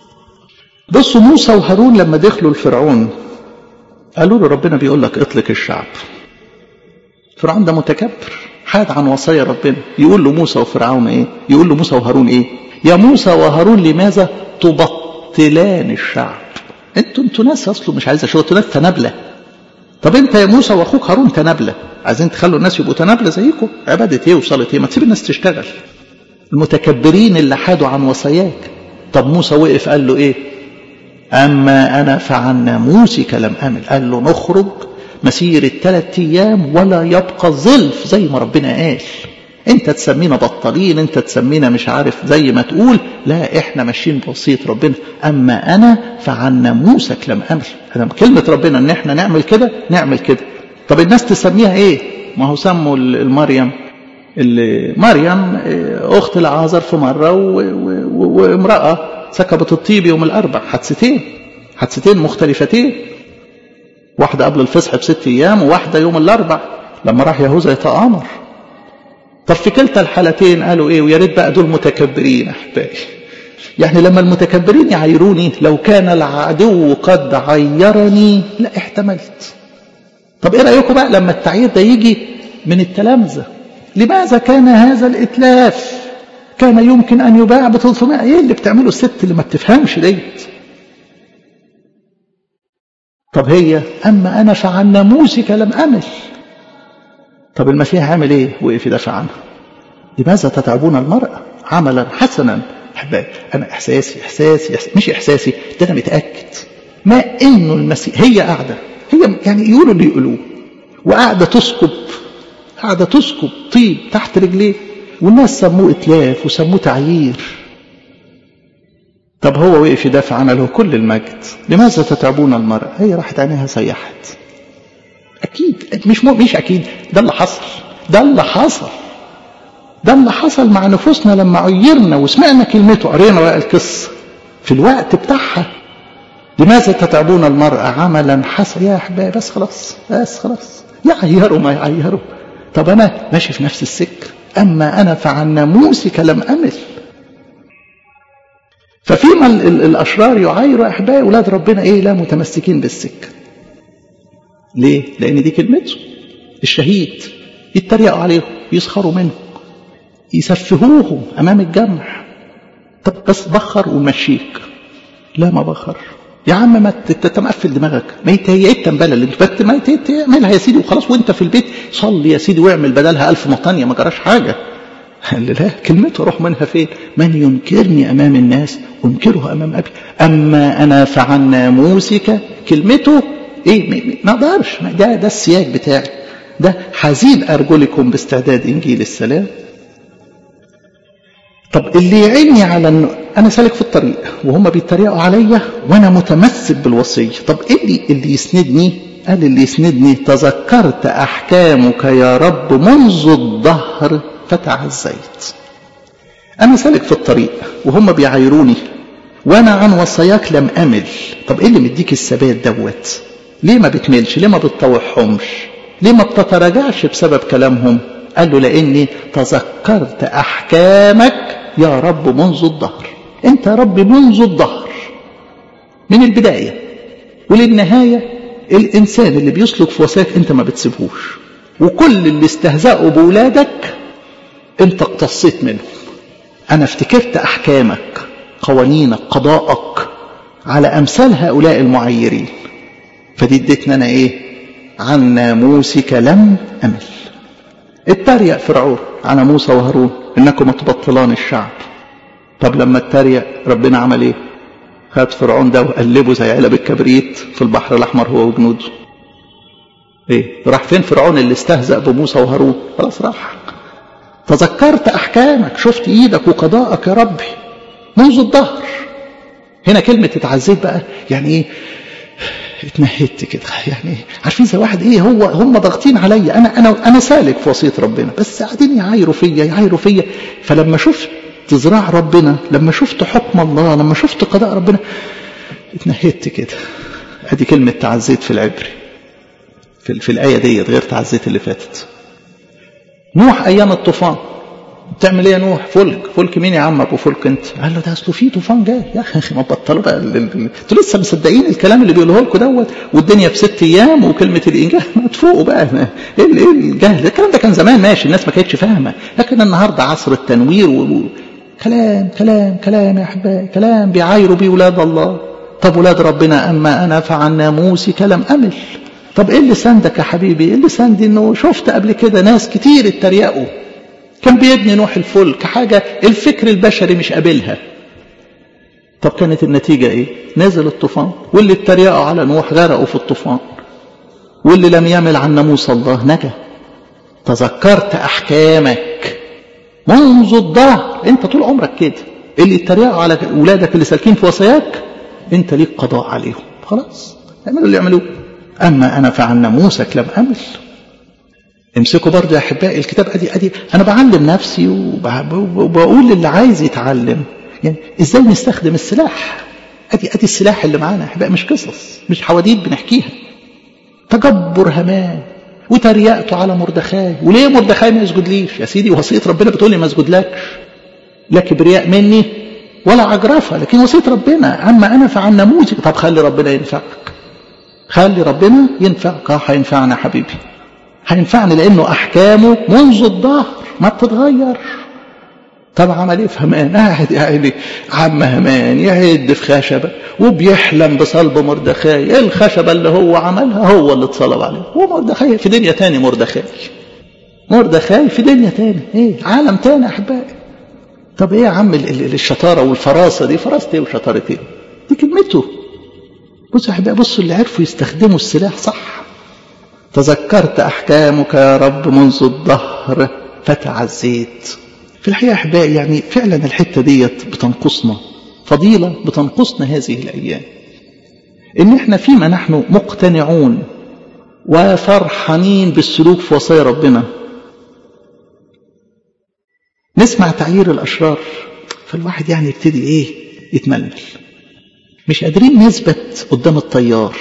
بصوا موسى وهارون لما دخلوا لفرعون قالوا له ربنا بيقول لك اطلق الشعب فرعون ده متكبر حاد عن وصايا ربنا يقول له موسى وفرعون ايه يقول له موسى وهارون ايه يا موسى وهارون لماذا تبطلان الشعب انتوا انتوا ناس اصله مش عايزه شغل انتوا ناس تنابله طب انت يا موسى واخوك هارون تنابله عايزين تخلوا الناس يبقوا تنابله زيكم عباده ايه وصلاه ايه ما تسيب الناس تشتغل المتكبرين اللي حادوا عن وصاياك طب موسى وقف قال له ايه اما انا فعن ناموسك لم امل قال له نخرج مسيرة ثلاث ايام ولا يبقى ظلف زي ما ربنا قال انت تسمينا بطالين انت تسمينا مش عارف زي ما تقول لا احنا ماشيين بوصيه ربنا اما انا فعن ناموسك لم امل ادم كلمه ربنا ان احنا نعمل كده نعمل كده طب الناس تسميها ايه ما هو سموا المريم اللي مريم اخت العازر في مره وامراه سكبت الطيب يوم الاربع حادثتين حادثتين مختلفتين واحده قبل الفصح بست ايام وواحده يوم الاربع لما راح يهوذا يتآمر طب في كلتا الحالتين قالوا ايه ويا ريت بقى دول متكبرين احبائي يعني لما المتكبرين يعايروني لو كان العدو قد عيرني لا احتملت طب ايه رايكم بقى لما التعيير ده يجي من التلامذه لماذا كان هذا الاتلاف كان يمكن ان يباع ب 300 ايه اللي بتعمله الست اللي ما بتفهمش ديت طب هي اما انا فعن ناموسك لم امل طب المسيح عمل ايه وقف يدافع عنها لماذا تتعبون المرأة عملا حسنا احبائي انا احساسي احساسي, إحساسي مش احساسي ده انا متاكد ما انه المسيح هي قاعده هي يعني يقولوا اللي يقولوه وقاعده تسكب قاعده تسكب طيب تحت رجليه والناس سموه اتلاف وسموه تعيير طب هو وقف يدافع عنها له كل المجد لماذا تتعبون المرأة هي راحت عينيها سيحت أكيد مش مو مش أكيد ده اللي حصل ده اللي حصل ده اللي حصل مع نفوسنا لما عيرنا وسمعنا كلمته قرينا بقى القصة في الوقت بتاعها لماذا تتعبون المرأة عملا حسن يا أحبابي بس خلاص بس خلاص يعيروا ما يعيروا طب أنا ماشي في نفس السكة أما أنا فعن ناموسك لم أمل ففيما الأشرار يعايروا أحبائي أولاد ربنا إيه لا متمسكين بالسكة ليه؟ لأن دي كلمته الشهيد يتريقوا عليهم يسخروا منه يسفهوهم أمام الجمع طب بس بخر ومشيك لا ما بخر يا عم ما تمقفل دماغك ما هي ايه التنبله اللي انت ما تعملها يا سيدي وخلاص وانت في البيت صلي يا سيدي واعمل بدلها ألف مطانية ما جراش حاجه قال لا كلمته روح منها فين من ينكرني امام الناس انكره امام ابي اما انا فعن ناموسك كلمته ايه ما اقدرش ده ده السياج بتاعي ده حزين ارجلكم باستعداد انجيل السلام طب اللي يعيني على انه انا سالك في الطريق وهم بيتريقوا عليا وانا متمسك بالوصيه طب ايه اللي اللي يسندني قال اللي يسندني تذكرت احكامك يا رب منذ الظهر فتعزيت انا سالك في الطريق وهم بيعايروني وانا عن وصاياك لم امل طب ايه اللي مديك الثبات دوت ليه ما بتملش ليه ما بتطوعهمش ليه ما بتتراجعش بسبب كلامهم قال له لاني تذكرت احكامك يا رب منذ الظهر انت يا رب منذ الظهر من البدايه وللنهايه الانسان اللي بيسلك في وصاياك انت ما بتسيبهوش وكل اللي استهزأوا بولادك انت اقتصيت منهم انا افتكرت احكامك قوانينك قضاءك على امثال هؤلاء المعيرين فدي اديتنا انا ايه عن ناموسك لم امل اتريق فرعون على موسى وهارون انكم تبطلان الشعب طب لما اتريق ربنا عمل ايه خد فرعون ده وقلبه زي علب الكبريت في البحر الاحمر هو وجنوده ايه راح فين فرعون اللي استهزأ بموسى وهارون خلاص راح تذكرت احكامك شفت ايدك وقضاءك يا ربي منذ الظهر هنا كلمة اتعزيت بقى يعني ايه اتمهدت كده يعني عارفين زي واحد ايه هو هم ضاغطين عليا انا انا انا سالك في وصيه ربنا بس قاعدين يعايروا فيا يعايروا فيا فلما شفت ذراع ربنا لما شفت حكم الله لما شفت قضاء ربنا اتنهدت كده ادي كلمه تعزيت في العبري في, في الايه ديت غير تعزيت اللي فاتت نوح ايام الطوفان تعمل ايه يا نوح فلك فلك مين يا عم ابو فلك انت قال له ده اصله في طوفان جاي يا اخي ما بطلوا بقى انتوا لسه مصدقين الكلام اللي بيقوله لكم دوت والدنيا في ست ايام وكلمه الانجاز ما تفوقوا بقى ايه ايه الجهل الكلام ده كان زمان ماشي الناس ما كانتش فاهمه لكن النهارده عصر التنوير و... كلام كلام كلام يا احبائي كلام بيعايروا بيه ولاد الله طب ولاد ربنا اما انا فعن ناموسي كلام امل طب ايه اللي ساندك يا حبيبي ايه اللي ساندي انه شفت قبل كده ناس كتير اتريقوا كان بيبني نوح الفلك حاجة الفكر البشري مش قابلها طب كانت النتيجة ايه نزل الطوفان واللي اتريقوا على نوح غرقوا في الطوفان واللي لم يعمل عن ناموس الله نجا تذكرت احكامك منذ الظهر انت طول عمرك كده اللي اتريقوا على اولادك اللي سالكين في وصاياك انت ليك قضاء عليهم خلاص اعملوا اللي يعملوه اما انا فعن ناموسك لم امل امسكوا برضه يا احبائي الكتاب ادي ادي انا بعلم نفسي وبقول للي عايز يتعلم يعني ازاي نستخدم السلاح ادي ادي السلاح اللي معانا يا احبائي مش قصص مش حواديت بنحكيها تجبر همان وتريقته على مردخاي وليه مردخاي ما يسجدليش يا سيدي وصيه ربنا بتقول لي ما اسجدلكش لا كبرياء مني ولا عجرفه لكن وصيه ربنا اما انا فعن ناموسك طب خلي ربنا ينفعك خلي ربنا ينفعك اه هينفعنا حبيبي هينفعني لانه احكامه منذ الظهر ما بتتغير طب عمل ايه في همان قاعد يعني عم همان يعد في خشبه وبيحلم بصلب مردخاي ايه الخشبه اللي هو عملها هو اللي اتصلب عليه هو مردخاي في دنيا تاني مردخاي مردخاي في دنيا تاني ايه عالم تاني يا احبائي طب ايه يا عم الشطاره والفراسه دي فراسه ايه وشطاره ايه دي كلمته بصوا يا احبائي بصوا اللي عرفوا يستخدموا السلاح صح تذكرت أحكامك يا رب منذ الظهر فتعزيت في الحقيقة أحبائي يعني فعلا الحتة ديت بتنقصنا فضيلة بتنقصنا هذه الأيام إن إحنا فيما نحن مقتنعون وفرحانين بالسلوك في وصايا ربنا نسمع تعيير الأشرار فالواحد يعني يبتدي إيه يتململ مش قادرين نثبت قدام الطيار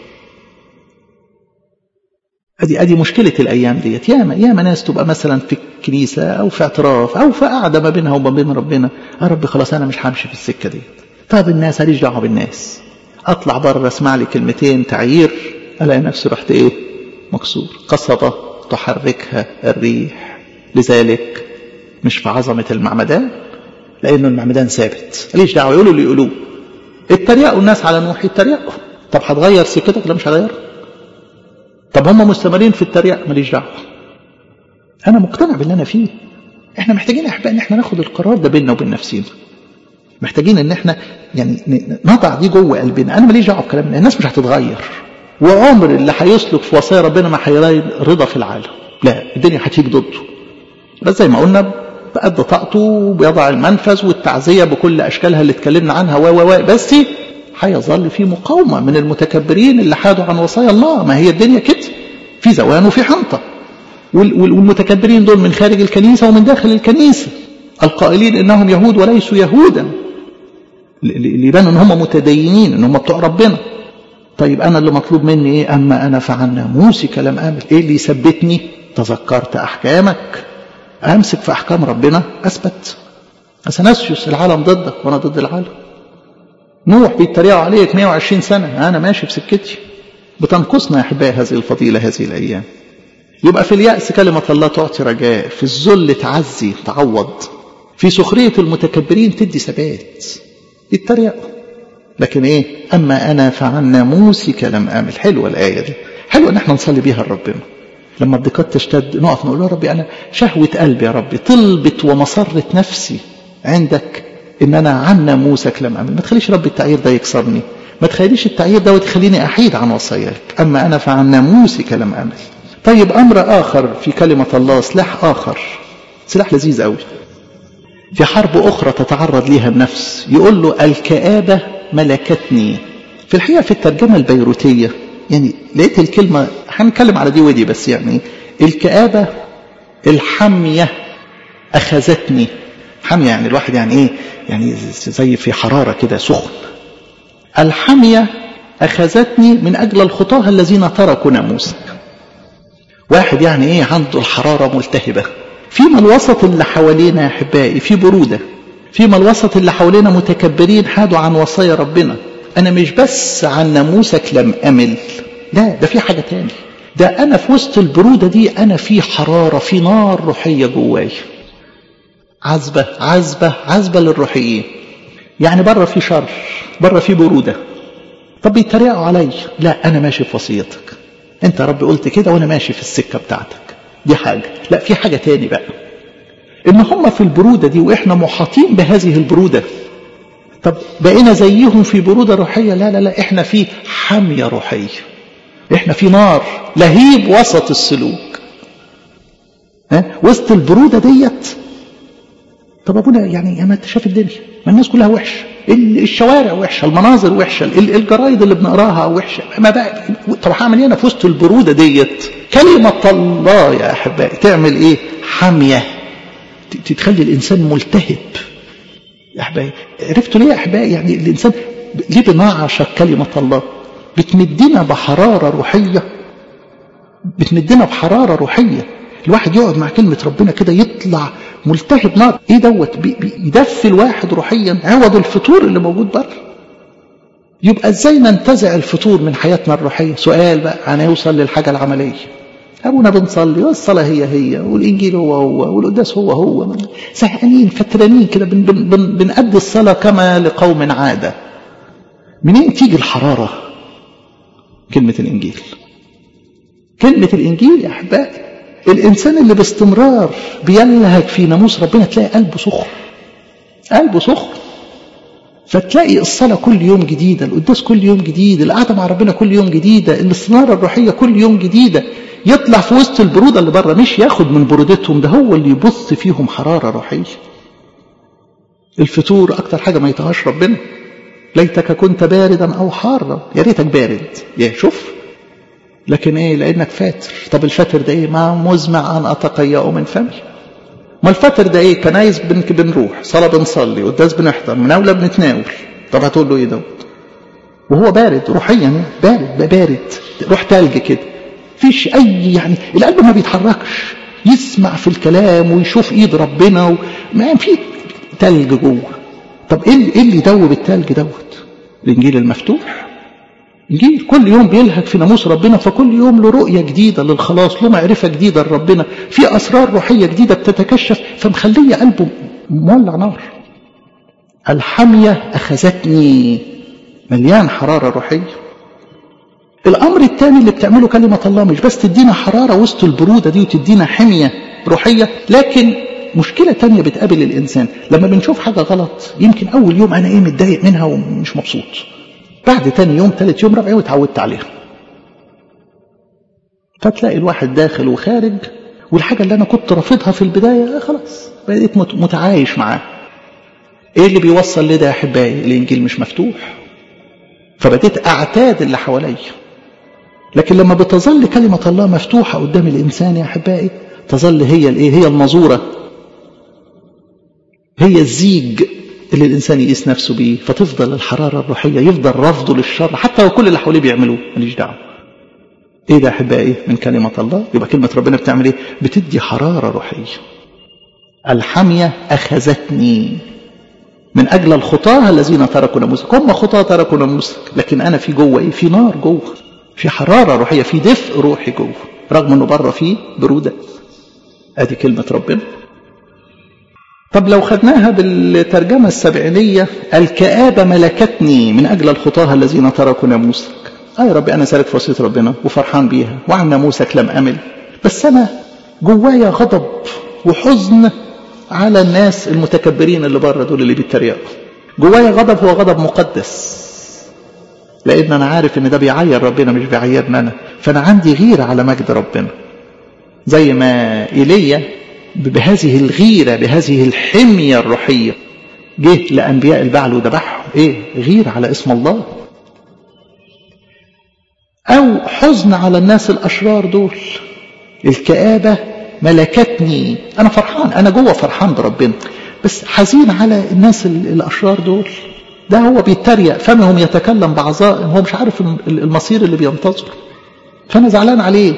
ادي ادي مشكله الايام ديت ياما ياما ناس تبقى مثلا في الكنيسه او في اعتراف او في قعده ما بينها وما بين ربنا يا رب خلاص انا مش همشي في السكه ديت طب الناس ماليش دعوه بالناس اطلع بره اسمع لي كلمتين تعيير الاقي نفسي رحت ايه مكسور قصبه تحركها الريح لذلك مش في عظمه المعمدان لانه المعمدان ثابت ماليش دعوه يقولوا اللي يقولوه اتريقوا الناس على نوح اتريقوا طب هتغير سكتك لا مش هغيرها طب هم مستمرين في التريق ماليش دعوه انا مقتنع باللي انا فيه احنا محتاجين يا احبائي ان احنا ناخد القرار ده بيننا وبين نفسينا محتاجين ان احنا يعني نضع دي جوه قلبنا انا ماليش دعوه بكلام الناس مش هتتغير وعمر اللي هيسلك في وصايا ربنا ما هيلاقي رضا في العالم لا الدنيا هتيجي ضده بس زي ما قلنا بقد طاقته وبيضع المنفذ والتعزيه بكل اشكالها اللي اتكلمنا عنها و و بس هيظل في مقاومة من المتكبرين اللي حادوا عن وصايا الله ما هي الدنيا كده في زوان وفي حنطة والمتكبرين دول من خارج الكنيسة ومن داخل الكنيسة القائلين إنهم يهود وليسوا يهودا اللي يبانوا إن هم متدينين إن هم بتوع ربنا طيب أنا اللي مطلوب مني إيه أما أنا فعن ناموسي كلام آمل إيه اللي يثبتني تذكرت أحكامك أمسك في أحكام ربنا أثبت أثناسيوس العالم ضدك وأنا ضد العالم نوح بيتريقوا عليك 120 سنة أنا ماشي في سكتي بتنقصنا يا أحبائي هذه الفضيلة هذه الأيام يبقى في اليأس كلمة الله تعطي رجاء في الذل تعزي تعوض في سخرية المتكبرين تدي ثبات يتريقوا لكن ايه اما انا فعن ناموسي كلام امل حلوه الايه دي حلوه ان احنا نصلي بيها لربنا لما الضيقات تشتد نقف نقول يا ربي انا شهوه قلبي يا ربي طلبت ومسره نفسي عندك ان انا عن ناموسك لم امل ما تخليش رب التعيير ده يكسرني ما تخليش التعيير دوت يخليني أحيد عن وصاياك أما أنا فعن ناموسك لم أمل طيب أمر آخر في كلمة الله سلاح آخر سلاح لذيذ قوي في حرب أخرى تتعرض ليها النفس يقول له الكآبة ملكتني في الحقيقة في الترجمة البيروتية يعني لقيت الكلمة هنتكلم على دي ودي بس يعني الكآبة الحمية أخذتني حمية يعني الواحد يعني إيه يعني زي في حرارة كده سخن الحمية أخذتني من أجل الخطاة الذين تركوا ناموسك واحد يعني إيه عنده الحرارة ملتهبة فيما الوسط اللي حوالينا يا أحبائي في برودة فيما الوسط اللي حوالينا متكبرين حادوا عن وصايا ربنا أنا مش بس عن ناموسك لم أمل لا ده في حاجة تاني ده أنا في وسط البرودة دي أنا في حرارة في نار روحية جواي عذبة عذبة عذبة للروحيين يعني بره في شر بره في برودة طب بيتريقوا عليا لا أنا ماشي في وصيتك أنت يا رب قلت كده وأنا ماشي في السكة بتاعتك دي حاجة لا في حاجة تاني بقى إن هم في البرودة دي وإحنا محاطين بهذه البرودة طب بقينا زيهم في برودة روحية لا لا لا إحنا في حمية روحية إحنا في نار لهيب وسط السلوك ها؟ وسط البرودة ديت طب ابونا يعني يا ما انت شايف الدنيا ما الناس كلها وحشه الشوارع وحشه المناظر وحشه الجرايد اللي بنقراها وحشه ما بقى طب هعمل ايه انا في وسط البروده ديت كلمه الله يا احبائي تعمل ايه حاميه تخلي الانسان ملتهب يا احبائي عرفتوا ليه يا احبائي يعني الانسان ليه بنعشق كلمه الله بتمدنا بحراره روحيه بتمدنا بحراره روحيه الواحد يقعد مع كلمة ربنا كده يطلع ملتهب نار ايه دوت بيدفي الواحد روحيا عوض الفطور اللي موجود بره يبقى ازاي ننتزع الفطور من حياتنا الروحية سؤال بقى هنوصل للحاجة العملية أبونا بنصلي والصلاة هي هي والإنجيل هو هو والقداس هو هو زهقانين فترانين كده بن بن بن بنأدي الصلاة كما لقوم عادة منين تيجي الحرارة كلمة الإنجيل كلمة الإنجيل يا أحبائي الإنسان اللي باستمرار بيلهج في ناموس ربنا تلاقي قلبه سخن قلبه سخن فتلاقي الصلاة كل يوم جديدة القداس كل يوم جديد القعدة مع ربنا كل يوم جديدة الاستنارة الروحية كل يوم جديدة يطلع في وسط البرودة اللي بره مش ياخد من برودتهم ده هو اللي يبث فيهم حرارة روحية الفطور أكتر حاجة ما يطهاش ربنا ليتك كنت باردا أو حارا يا ريتك بارد يا شوف لكن ايه لانك فاتر طب الفاتر ده ايه ما مزمع ان اتقيأ من فمي ما الفاتر ده ايه كنايس بن بنروح صلاة بنصلي قداس بنحضر مناولة بنتناول طب هتقول له ايه دوت وهو بارد روحيا بارد بارد روح تلج كده فيش اي يعني القلب ما بيتحركش يسمع في الكلام ويشوف ايد ربنا و... ما في تلج جوه طب ايه ايه اللي يدوب التلج دوت الانجيل المفتوح إنجيل كل يوم بيلهج في ناموس ربنا فكل يوم له رؤية جديدة للخلاص له معرفة جديدة لربنا في أسرار روحية جديدة بتتكشف فمخلية قلبه مولع نار الحمية أخذتني مليان حرارة روحية الأمر الثاني اللي بتعمله كلمة الله مش بس تدينا حرارة وسط البرودة دي وتدينا حمية روحية لكن مشكلة تانية بتقابل الإنسان لما بنشوف حاجة غلط يمكن أول يوم أنا إيه متضايق منها ومش مبسوط بعد تاني يوم تالت يوم رابع يوم اتعودت عليها فتلاقي الواحد داخل وخارج والحاجة اللي أنا كنت رافضها في البداية خلاص بقيت متعايش معاه إيه اللي بيوصل لده يا أحبائي الإنجيل مش مفتوح فبديت أعتاد اللي حواليا لكن لما بتظل كلمة الله مفتوحة قدام الإنسان يا أحبائي تظل هي الإيه هي المزورة هي الزيج اللي الإنسان يقيس نفسه بيه فتفضل الحرارة الروحية يفضل رفضه للشر حتى لو كل اللي حواليه بيعملوه ماليش دعوة ايه ده احبائي من كلمة الله يبقى كلمة ربنا بتعمل ايه بتدي حرارة روحية الحمية أخذتني من أجل الخطاة الذين تركوا ناموسك هم خطاة تركوا ناموسك لكن أنا في جوه إيه في نار جوه في حرارة روحية في دفء روحي جوه رغم أنه بره فيه برودة أدي كلمة ربنا طب لو خدناها بالترجمة السبعينية الكآبة ملكتني من أجل الخطاة الذين تركوا ناموسك آه يا ربي أنا سالك في وصية ربنا وفرحان بيها وعن ناموسك لم أمل بس أنا جوايا غضب وحزن على الناس المتكبرين اللي بره دول اللي بيتريقوا جوايا غضب هو غضب مقدس لان انا عارف ان ده بيعير ربنا مش بيعيرني انا فانا عندي غيره على مجد ربنا زي ما ايليا بهذه الغيره بهذه الحميه الروحيه جه لانبياء البعل وذبحهم ايه غيره على اسم الله او حزن على الناس الاشرار دول الكآبة ملكتني أنا فرحان أنا جوه فرحان بربنا بس حزين على الناس الأشرار دول ده هو بيتريق فمهم يتكلم بعظائم هو مش عارف المصير اللي بينتظره فأنا زعلان عليه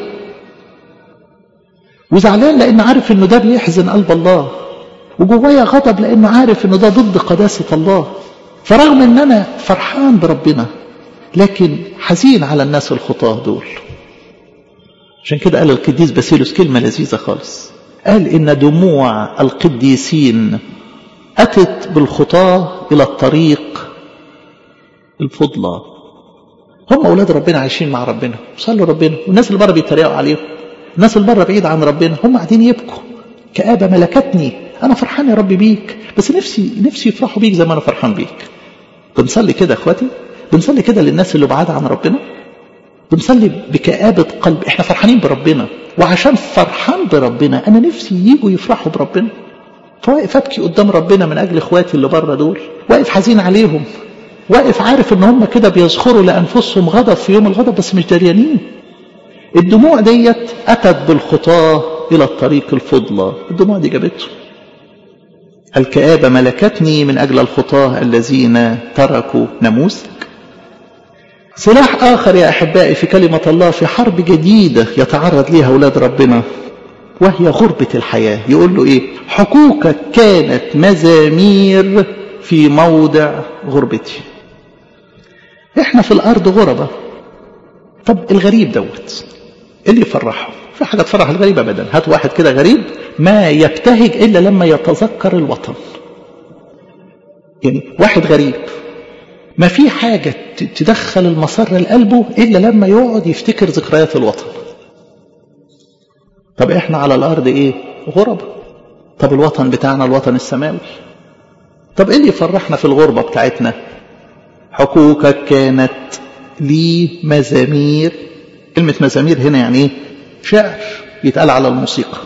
وزعلان لأن عارف إنه ده بيحزن قلب الله وجوايا غضب لأنه عارف إنه ده ضد قداسة الله فرغم إن أنا فرحان بربنا لكن حزين على الناس الخطاة دول عشان كده قال القديس باسيلوس كلمة لذيذة خالص قال إن دموع القديسين أتت بالخطاة إلى الطريق الفضلى هم أولاد ربنا عايشين مع ربنا صلوا ربنا والناس اللي بره بيتريقوا عليهم الناس اللي بره بعيد عن ربنا هم قاعدين يبكوا كآبة ملكتني أنا فرحان يا رب بيك بس نفسي نفسي يفرحوا بيك زي ما أنا فرحان بيك بنصلي كده يا إخواتي بنصلي كده للناس اللي بعاد عن ربنا بنصلي بكآبة قلب احنا فرحانين بربنا وعشان فرحان بربنا انا نفسي يجوا يفرحوا بربنا فواقف ابكي قدام ربنا من اجل اخواتي اللي بره دول واقف حزين عليهم واقف عارف ان هم كده بيزخروا لانفسهم غضب في يوم الغضب بس مش دريانين الدموع ديت اتت بالخطاه الى الطريق الفضلى الدموع دي جابته الكآبة ملكتني من أجل الخطاة الذين تركوا ناموسك سلاح آخر يا أحبائي في كلمة الله في حرب جديدة يتعرض ليها أولاد ربنا وهي غربة الحياة يقول له إيه حقوقك كانت مزامير في موضع غربتي إحنا في الأرض غربة طب الغريب دوت اللي يفرحه في حاجة تفرح الغريب أبدا هات واحد كده غريب ما يبتهج إلا لما يتذكر الوطن يعني واحد غريب ما في حاجة تدخل المسر لقلبه إلا لما يقعد يفتكر ذكريات الوطن طب إحنا على الأرض إيه غربة طب الوطن بتاعنا الوطن السماوي طب إيه اللي يفرحنا في الغربة بتاعتنا حقوقك كانت لي مزامير كلمة مزامير هنا يعني إيه شعر يتقال على الموسيقى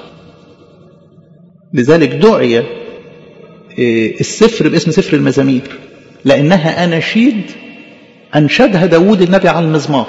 لذلك دعي السفر باسم سفر المزامير لأنها أناشيد أنشدها داود النبي على المزمار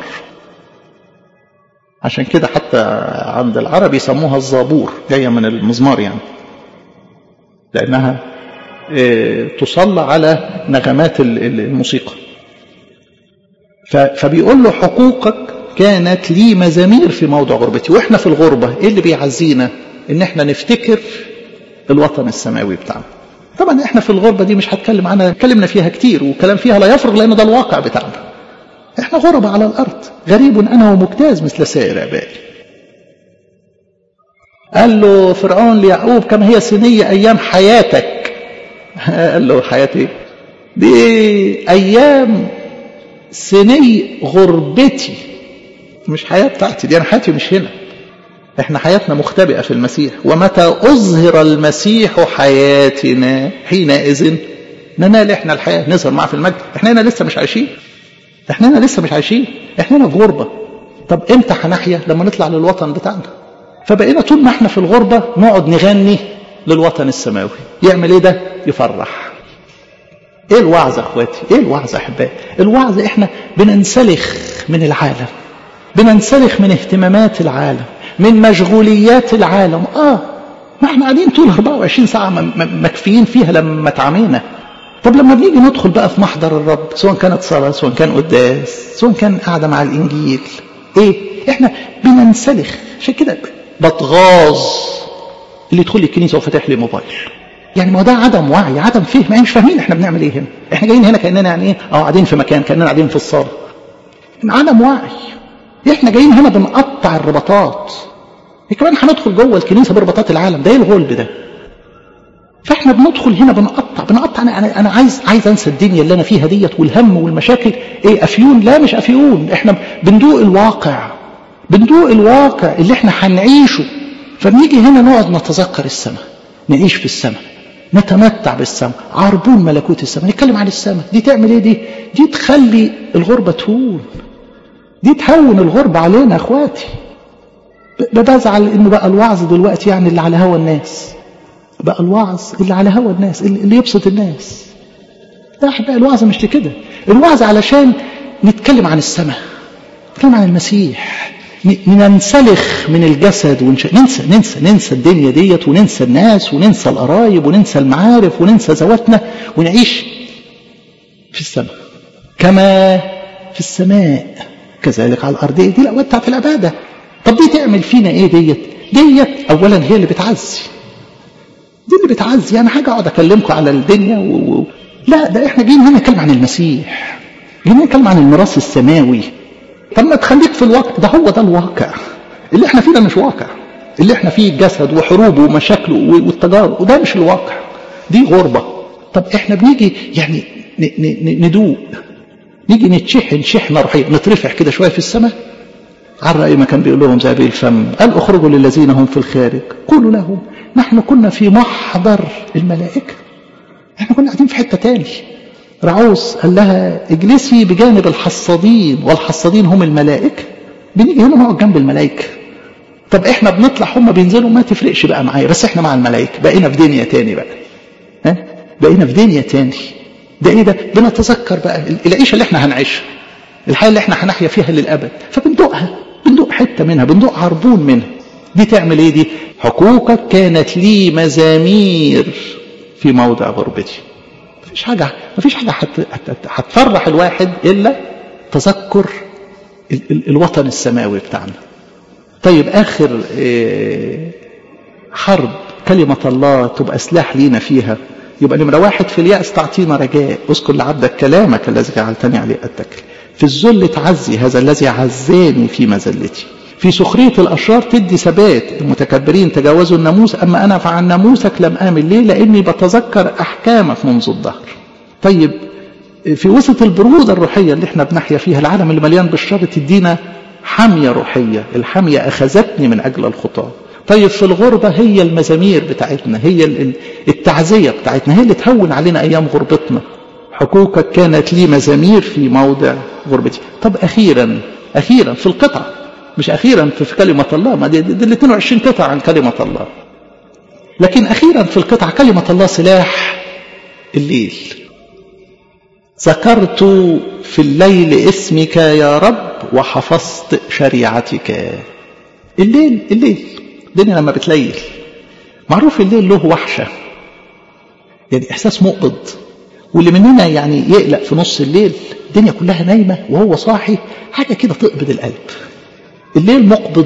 عشان كده حتى عند العرب يسموها الزابور جاية من المزمار يعني لأنها تصلى على نغمات الموسيقى فبيقول له حقوقك كانت لي مزامير في موضع غربتي واحنا في الغربة ايه اللي بيعزينا ان احنا نفتكر الوطن السماوي بتاعنا طبعا احنا في الغربة دي مش هتكلم عنها اتكلمنا فيها كتير وكلام فيها لا يفرغ لان ده الواقع بتاعنا احنا غربة على الارض غريب انا ومجتاز مثل سائر ابائي قال له فرعون ليعقوب كما هي سنية ايام حياتك قال له حياتي دي ايام سني غربتي مش حياة بتاعتي دي انا حياتي مش هنا احنا حياتنا مختبئة في المسيح ومتى أظهر المسيح حياتنا حينئذ ننال احنا الحياة نظهر معاه في المجد احنا هنا لسه مش عايشين احنا هنا لسه مش عايشين احنا هنا في غربة طب امتى هنحيا لما نطلع للوطن بتاعنا فبقينا طول ما احنا في الغربة نقعد نغني للوطن السماوي يعمل ايه ده يفرح ايه الوعظ يا اخواتي ايه الوعظ يا احبائي الوعظ احنا بننسلخ من العالم بننسلخ من اهتمامات العالم من مشغوليات العالم اه ما احنا قاعدين طول 24 ساعة مكفيين فيها لما اتعامينا طب لما بنيجي ندخل بقى في محضر الرب سواء كانت صلاة سواء كان قداس سواء كان قاعدة مع الإنجيل ايه احنا بننسلخ عشان كده بتغاظ اللي يدخل لي الكنيسة وفاتح لي موبايل يعني ما ده عدم وعي عدم فهم يعني مش فاهمين احنا بنعمل ايه هنا احنا جايين هنا كاننا يعني ايه اه قاعدين في مكان كاننا قاعدين في الصاله عدم وعي احنا جايين هنا بنقطع الرباطات كمان هندخل جوه الكنيسه برباطات العالم ده ايه الغلب ده فاحنا بندخل هنا بنقطع بنقطع انا انا, أنا عايز عايز انسى الدنيا اللي انا فيها ديت والهم والمشاكل ايه افيون لا مش افيون احنا بندوق الواقع بندوق الواقع اللي احنا هنعيشه فبنيجي هنا نقعد نتذكر السماء نعيش في السماء نتمتع بالسماء عربون ملكوت السماء نتكلم عن السماء دي تعمل ايه دي دي تخلي الغربة تهون دي تهون الغربة علينا يا اخواتي بزعل انه بقى الوعظ دلوقتي يعني اللي على هوا الناس بقى الوعظ اللي على هوا الناس اللي يبسط الناس لا احنا الوعظ مش كده الوعظ علشان نتكلم عن السماء نتكلم عن المسيح ننسلخ من الجسد ونش... ننسى ننسى ننسى الدنيا ديت وننسى الناس وننسى القرايب وننسى المعارف وننسى ذواتنا ونعيش في السماء كما في السماء كذلك على الارض دي الاوقات بتاعت العباده طب دي تعمل فينا ايه ديت ديت اولا هي اللي بتعزي دي اللي بتعزي انا حاجه اقعد اكلمكم على الدنيا و... و... لا ده احنا جايين هنا نتكلم عن المسيح جايين نتكلم عن الميراث السماوي طب ما تخليك في الواقع ده هو ده الواقع اللي احنا فيه ده مش واقع اللي احنا فيه الجسد وحروبه ومشاكله والتجارب وده مش الواقع دي غربة طب احنا بنيجي يعني ندوق نيجي نتشحن شحنة روحية نترفع كده شوية في السماء على رأي ما كان بيقول لهم زي الفم قال اخرجوا للذين هم في الخارج قولوا لهم نحن كنا في محضر الملائكة احنا كنا قاعدين في حتة تاني رعوس قال لها اجلسي بجانب الحصادين والحصادين هم الملائكة بنيجي هنا نقعد جنب الملائكة طب احنا بنطلع هم بينزلوا ما تفرقش بقى معايا بس احنا مع الملائكة بقينا في دنيا تاني بقى ها بقينا في دنيا تاني ده ايه ده بنتذكر بقى العيشة اللي احنا هنعيشها الحياة اللي احنا هنحيا فيها للأبد فبندوقها بندوق حتة منها بندوق عربون منها دي تعمل ايه دي حقوقك كانت لي مزامير في موضع غربتي مفيش حاجة مفيش حاجة هتفرح الواحد إلا تذكر ال ال الوطن السماوي بتاعنا طيب آخر حرب كلمة الله تبقى سلاح لينا فيها يبقى نمرة واحد في اليأس تعطينا رجاء اذكر لعبدك كلامك الذي جعلتني عليه أتكل في الذل تعزي هذا الذي عزاني في مذلتي في سخرية الأشرار تدي ثبات المتكبرين تجاوزوا الناموس أما أنا فعن ناموسك لم آمن ليه لأني بتذكر أحكامك منذ الظهر طيب في وسط البرودة الروحية اللي احنا بنحيا فيها العالم اللي مليان بالشر تدينا حمية روحية الحمية أخذتني من أجل الخطاة طيب في الغربة هي المزامير بتاعتنا هي التعزية بتاعتنا هي اللي تهون علينا أيام غربتنا حقوقك كانت لي مزامير في موضع غربتي طب أخيرا أخيرا في القطعة مش أخيرا في كلمة الله ما دي, دي ال 22 قطعة عن كلمة الله لكن أخيرا في القطعة كلمة الله سلاح الليل ذكرت في الليل اسمك يا رب وحفظت شريعتك الليل الليل الدنيا لما بتليل معروف الليل له وحشة يعني إحساس مقبض واللي مننا يعني يقلق في نص الليل الدنيا كلها نايمة وهو صاحي حاجة كده تقبض القلب الليل مقبض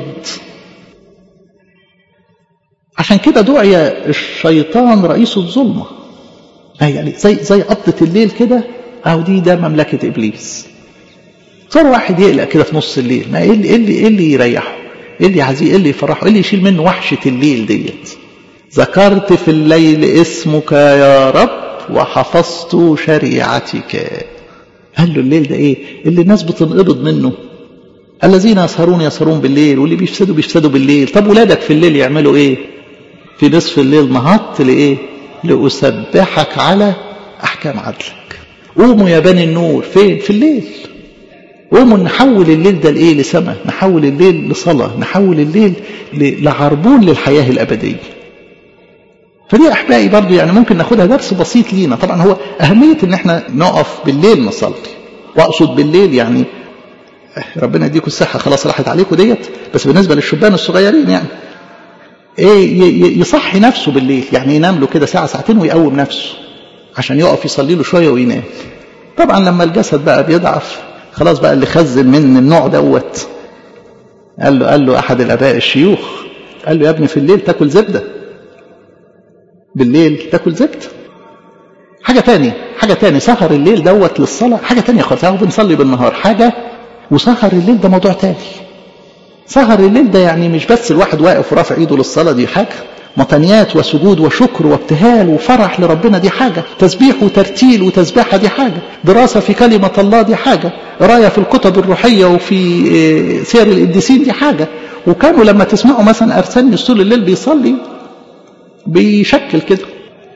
عشان كده دعي الشيطان رئيس الظلمة يعني زي زي قبضة الليل كده اهو دي ده مملكة ابليس صار واحد يقلق كده في نص الليل ما ايه اللي ايه اللي, إيه اللي يريحه ايه اللي يعزيه ايه اللي يفرحه ايه اللي يشيل منه وحشة الليل ديت ذكرت في الليل اسمك يا رب وحفظت شريعتك قال له الليل ده ايه اللي الناس بتنقبض منه الذين يسهرون يسهرون بالليل واللي بيفسدوا بيفسدوا بالليل طب ولادك في الليل يعملوا ايه في نصف الليل نهضت لايه لأسبحك على أحكام عدلك قوموا يا بني النور فين في الليل قوموا نحول الليل ده لإيه لسماء نحول الليل لصلاة نحول الليل لعربون للحياة الأبدية فدي أحبائي برضو يعني ممكن ناخدها درس بسيط لينا طبعا هو أهمية إن احنا نقف بالليل نصلي وأقصد بالليل يعني ربنا يديكم الصحة خلاص راحت عليكم ديت بس بالنسبة للشبان الصغيرين يعني ايه يصحي نفسه بالليل يعني ينام له كده ساعة ساعتين ويقوم نفسه عشان يقف يصلي له شوية وينام طبعا لما الجسد بقى بيضعف خلاص بقى اللي خزن من النوع دوت قال له قال له احد الاباء الشيوخ قال له يا ابني في الليل تاكل زبده بالليل تاكل زبده حاجه تاني حاجه تاني سهر الليل دوت للصلاه حاجه تانية خالص اهو بنصلي بالنهار حاجه وسهر الليل ده موضوع تاني سهر الليل ده يعني مش بس الواحد واقف ورافع ايده للصلاه دي حاجه مطنيات وسجود وشكر وابتهال وفرح لربنا دي حاجة تسبيح وترتيل وتسبيحة دي حاجة دراسة في كلمة الله دي حاجة قراية في الكتب الروحية وفي سير القديسين دي حاجة وكانوا لما تسمعوا مثلا أرسني طول الليل بيصلي بيشكل كده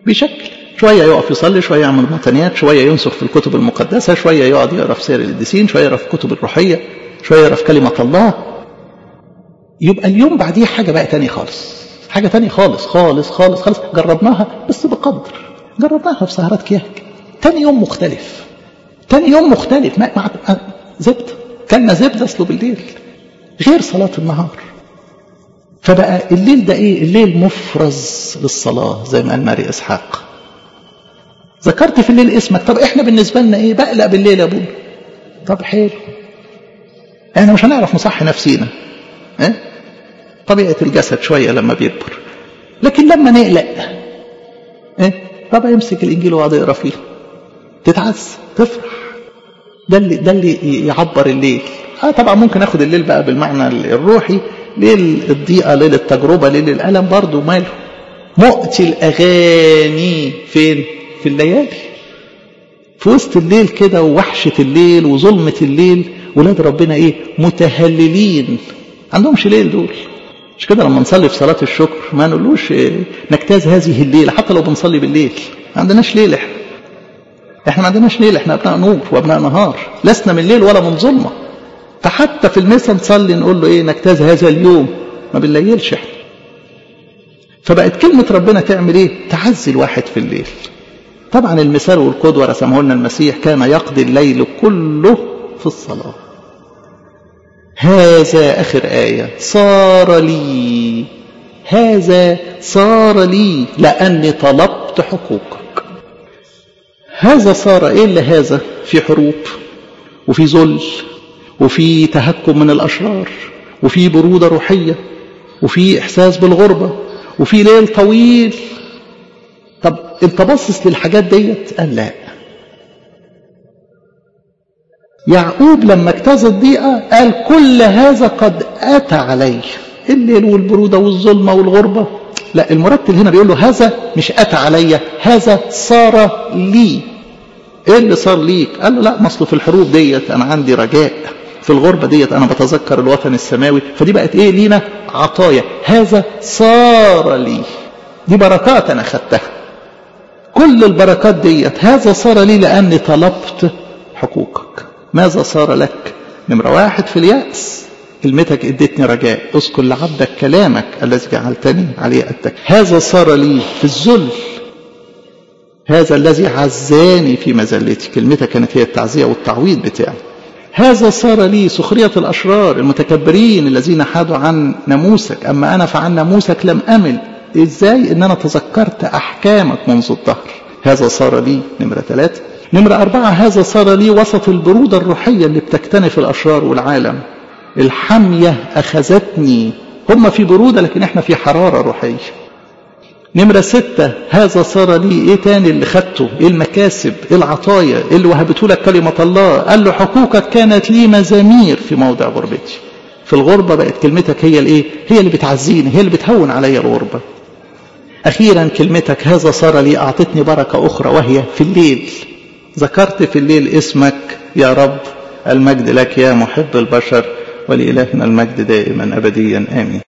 بشكل شوية يقف يصلي شوية يعمل متنيات شوية ينسخ في الكتب المقدسة شوية يقعد يقرا في سير القديسين شوية يقرا في الكتب الروحية شوية يقرا في كلمة الله يبقى اليوم بعديه حاجة بقى تاني خالص حاجة تاني خالص خالص خالص خالص جربناها بس بقدر جربناها في سهرات كياك تاني يوم مختلف تاني يوم مختلف ما مع زبدة كلنا زبدة أصله بالليل غير صلاة النهار فبقى الليل ده ايه الليل مفرز للصلاة زي ما قال ماري إسحاق ذكرت في الليل اسمك طب احنا بالنسبة لنا ايه بقلق بالليل يا ابونا طب حلو احنا مش هنعرف نصحي نفسينا اه؟ طبيعة الجسد شوية لما بيكبر لكن لما نقلق اه؟ طب يمسك الانجيل ويقعد يقرا فيه تتعز تفرح ده اللي ده اللي يعبر الليل اه طبعا ممكن اخد الليل بقى بالمعنى الروحي ليل الضيقه ليل التجربه ليل الالم برضه ماله مؤتي الاغاني فين في الليالي في وسط الليل كده ووحشه الليل وظلمه الليل ولاد ربنا ايه متهللين عندهمش ليل دول مش كده لما نصلي في صلاه الشكر ما نقولوش إيه نجتاز هذه الليله حتى لو بنصلي بالليل ما عندناش ليل احنا احنا ما عندناش ليل احنا ابناء نور وابناء نهار لسنا من ليل ولا من ظلمه فحتى في المسا نصلي نقول له ايه نجتاز هذا اليوم ما بنليلش احنا فبقت كلمة ربنا تعمل ايه تعزي الواحد في الليل طبعا المثال والقدوة رسمه لنا المسيح كان يقضي الليل كله في الصلاة هذا آخر آية صار لي هذا صار لي لأني طلبت حقوقك هذا صار ايه اللي هذا في حروب وفي ذل وفي تهكم من الاشرار وفي بروده روحيه وفي احساس بالغربه وفي ليل طويل طب انت باصص للحاجات ديت قال لا يعقوب لما اجتاز الضيقه قال كل هذا قد اتى علي الليل والبروده والظلمه والغربه لا المرتل هنا بيقول له هذا مش اتى علي هذا صار لي ايه اللي صار ليك قال له لا مصله في الحروب ديت انا عندي رجاء في الغربة ديت أنا بتذكر الوطن السماوي فدي بقت إيه لينا عطايا هذا صار لي دي بركات أنا خدتها كل البركات ديت هذا صار لي لأني طلبت حقوقك ماذا صار لك نمرة واحد في اليأس كلمتك ادتني رجاء اذكر لعبدك كلامك الذي جعلتني عليه أتك هذا صار لي في الذل هذا الذي عزاني في مذلتي كلمتك كانت هي التعزية والتعويض بتاعي هذا صار لي سخرية الأشرار المتكبرين الذين حادوا عن ناموسك أما أنا فعن ناموسك لم أمل إزاي إن أنا تذكرت أحكامك منذ الظهر هذا صار لي نمرة ثلاثة نمرة أربعة هذا صار لي وسط البرودة الروحية اللي بتكتنف الأشرار والعالم الحمية أخذتني هم في برودة لكن احنا في حرارة روحية نمرة ستة هذا صار لي ايه تاني اللي خدته ايه المكاسب ايه العطايا ايه اللي وهبته لك كلمة الله قال له حقوقك كانت لي مزامير في موضع غربتي في الغربة بقت كلمتك هي الايه هي اللي بتعزيني هي اللي بتهون عليا الغربة اخيرا كلمتك هذا صار لي اعطتني بركة اخرى وهي في الليل ذكرت في الليل اسمك يا رب المجد لك يا محب البشر ولإلهنا المجد دائما أبديا آمين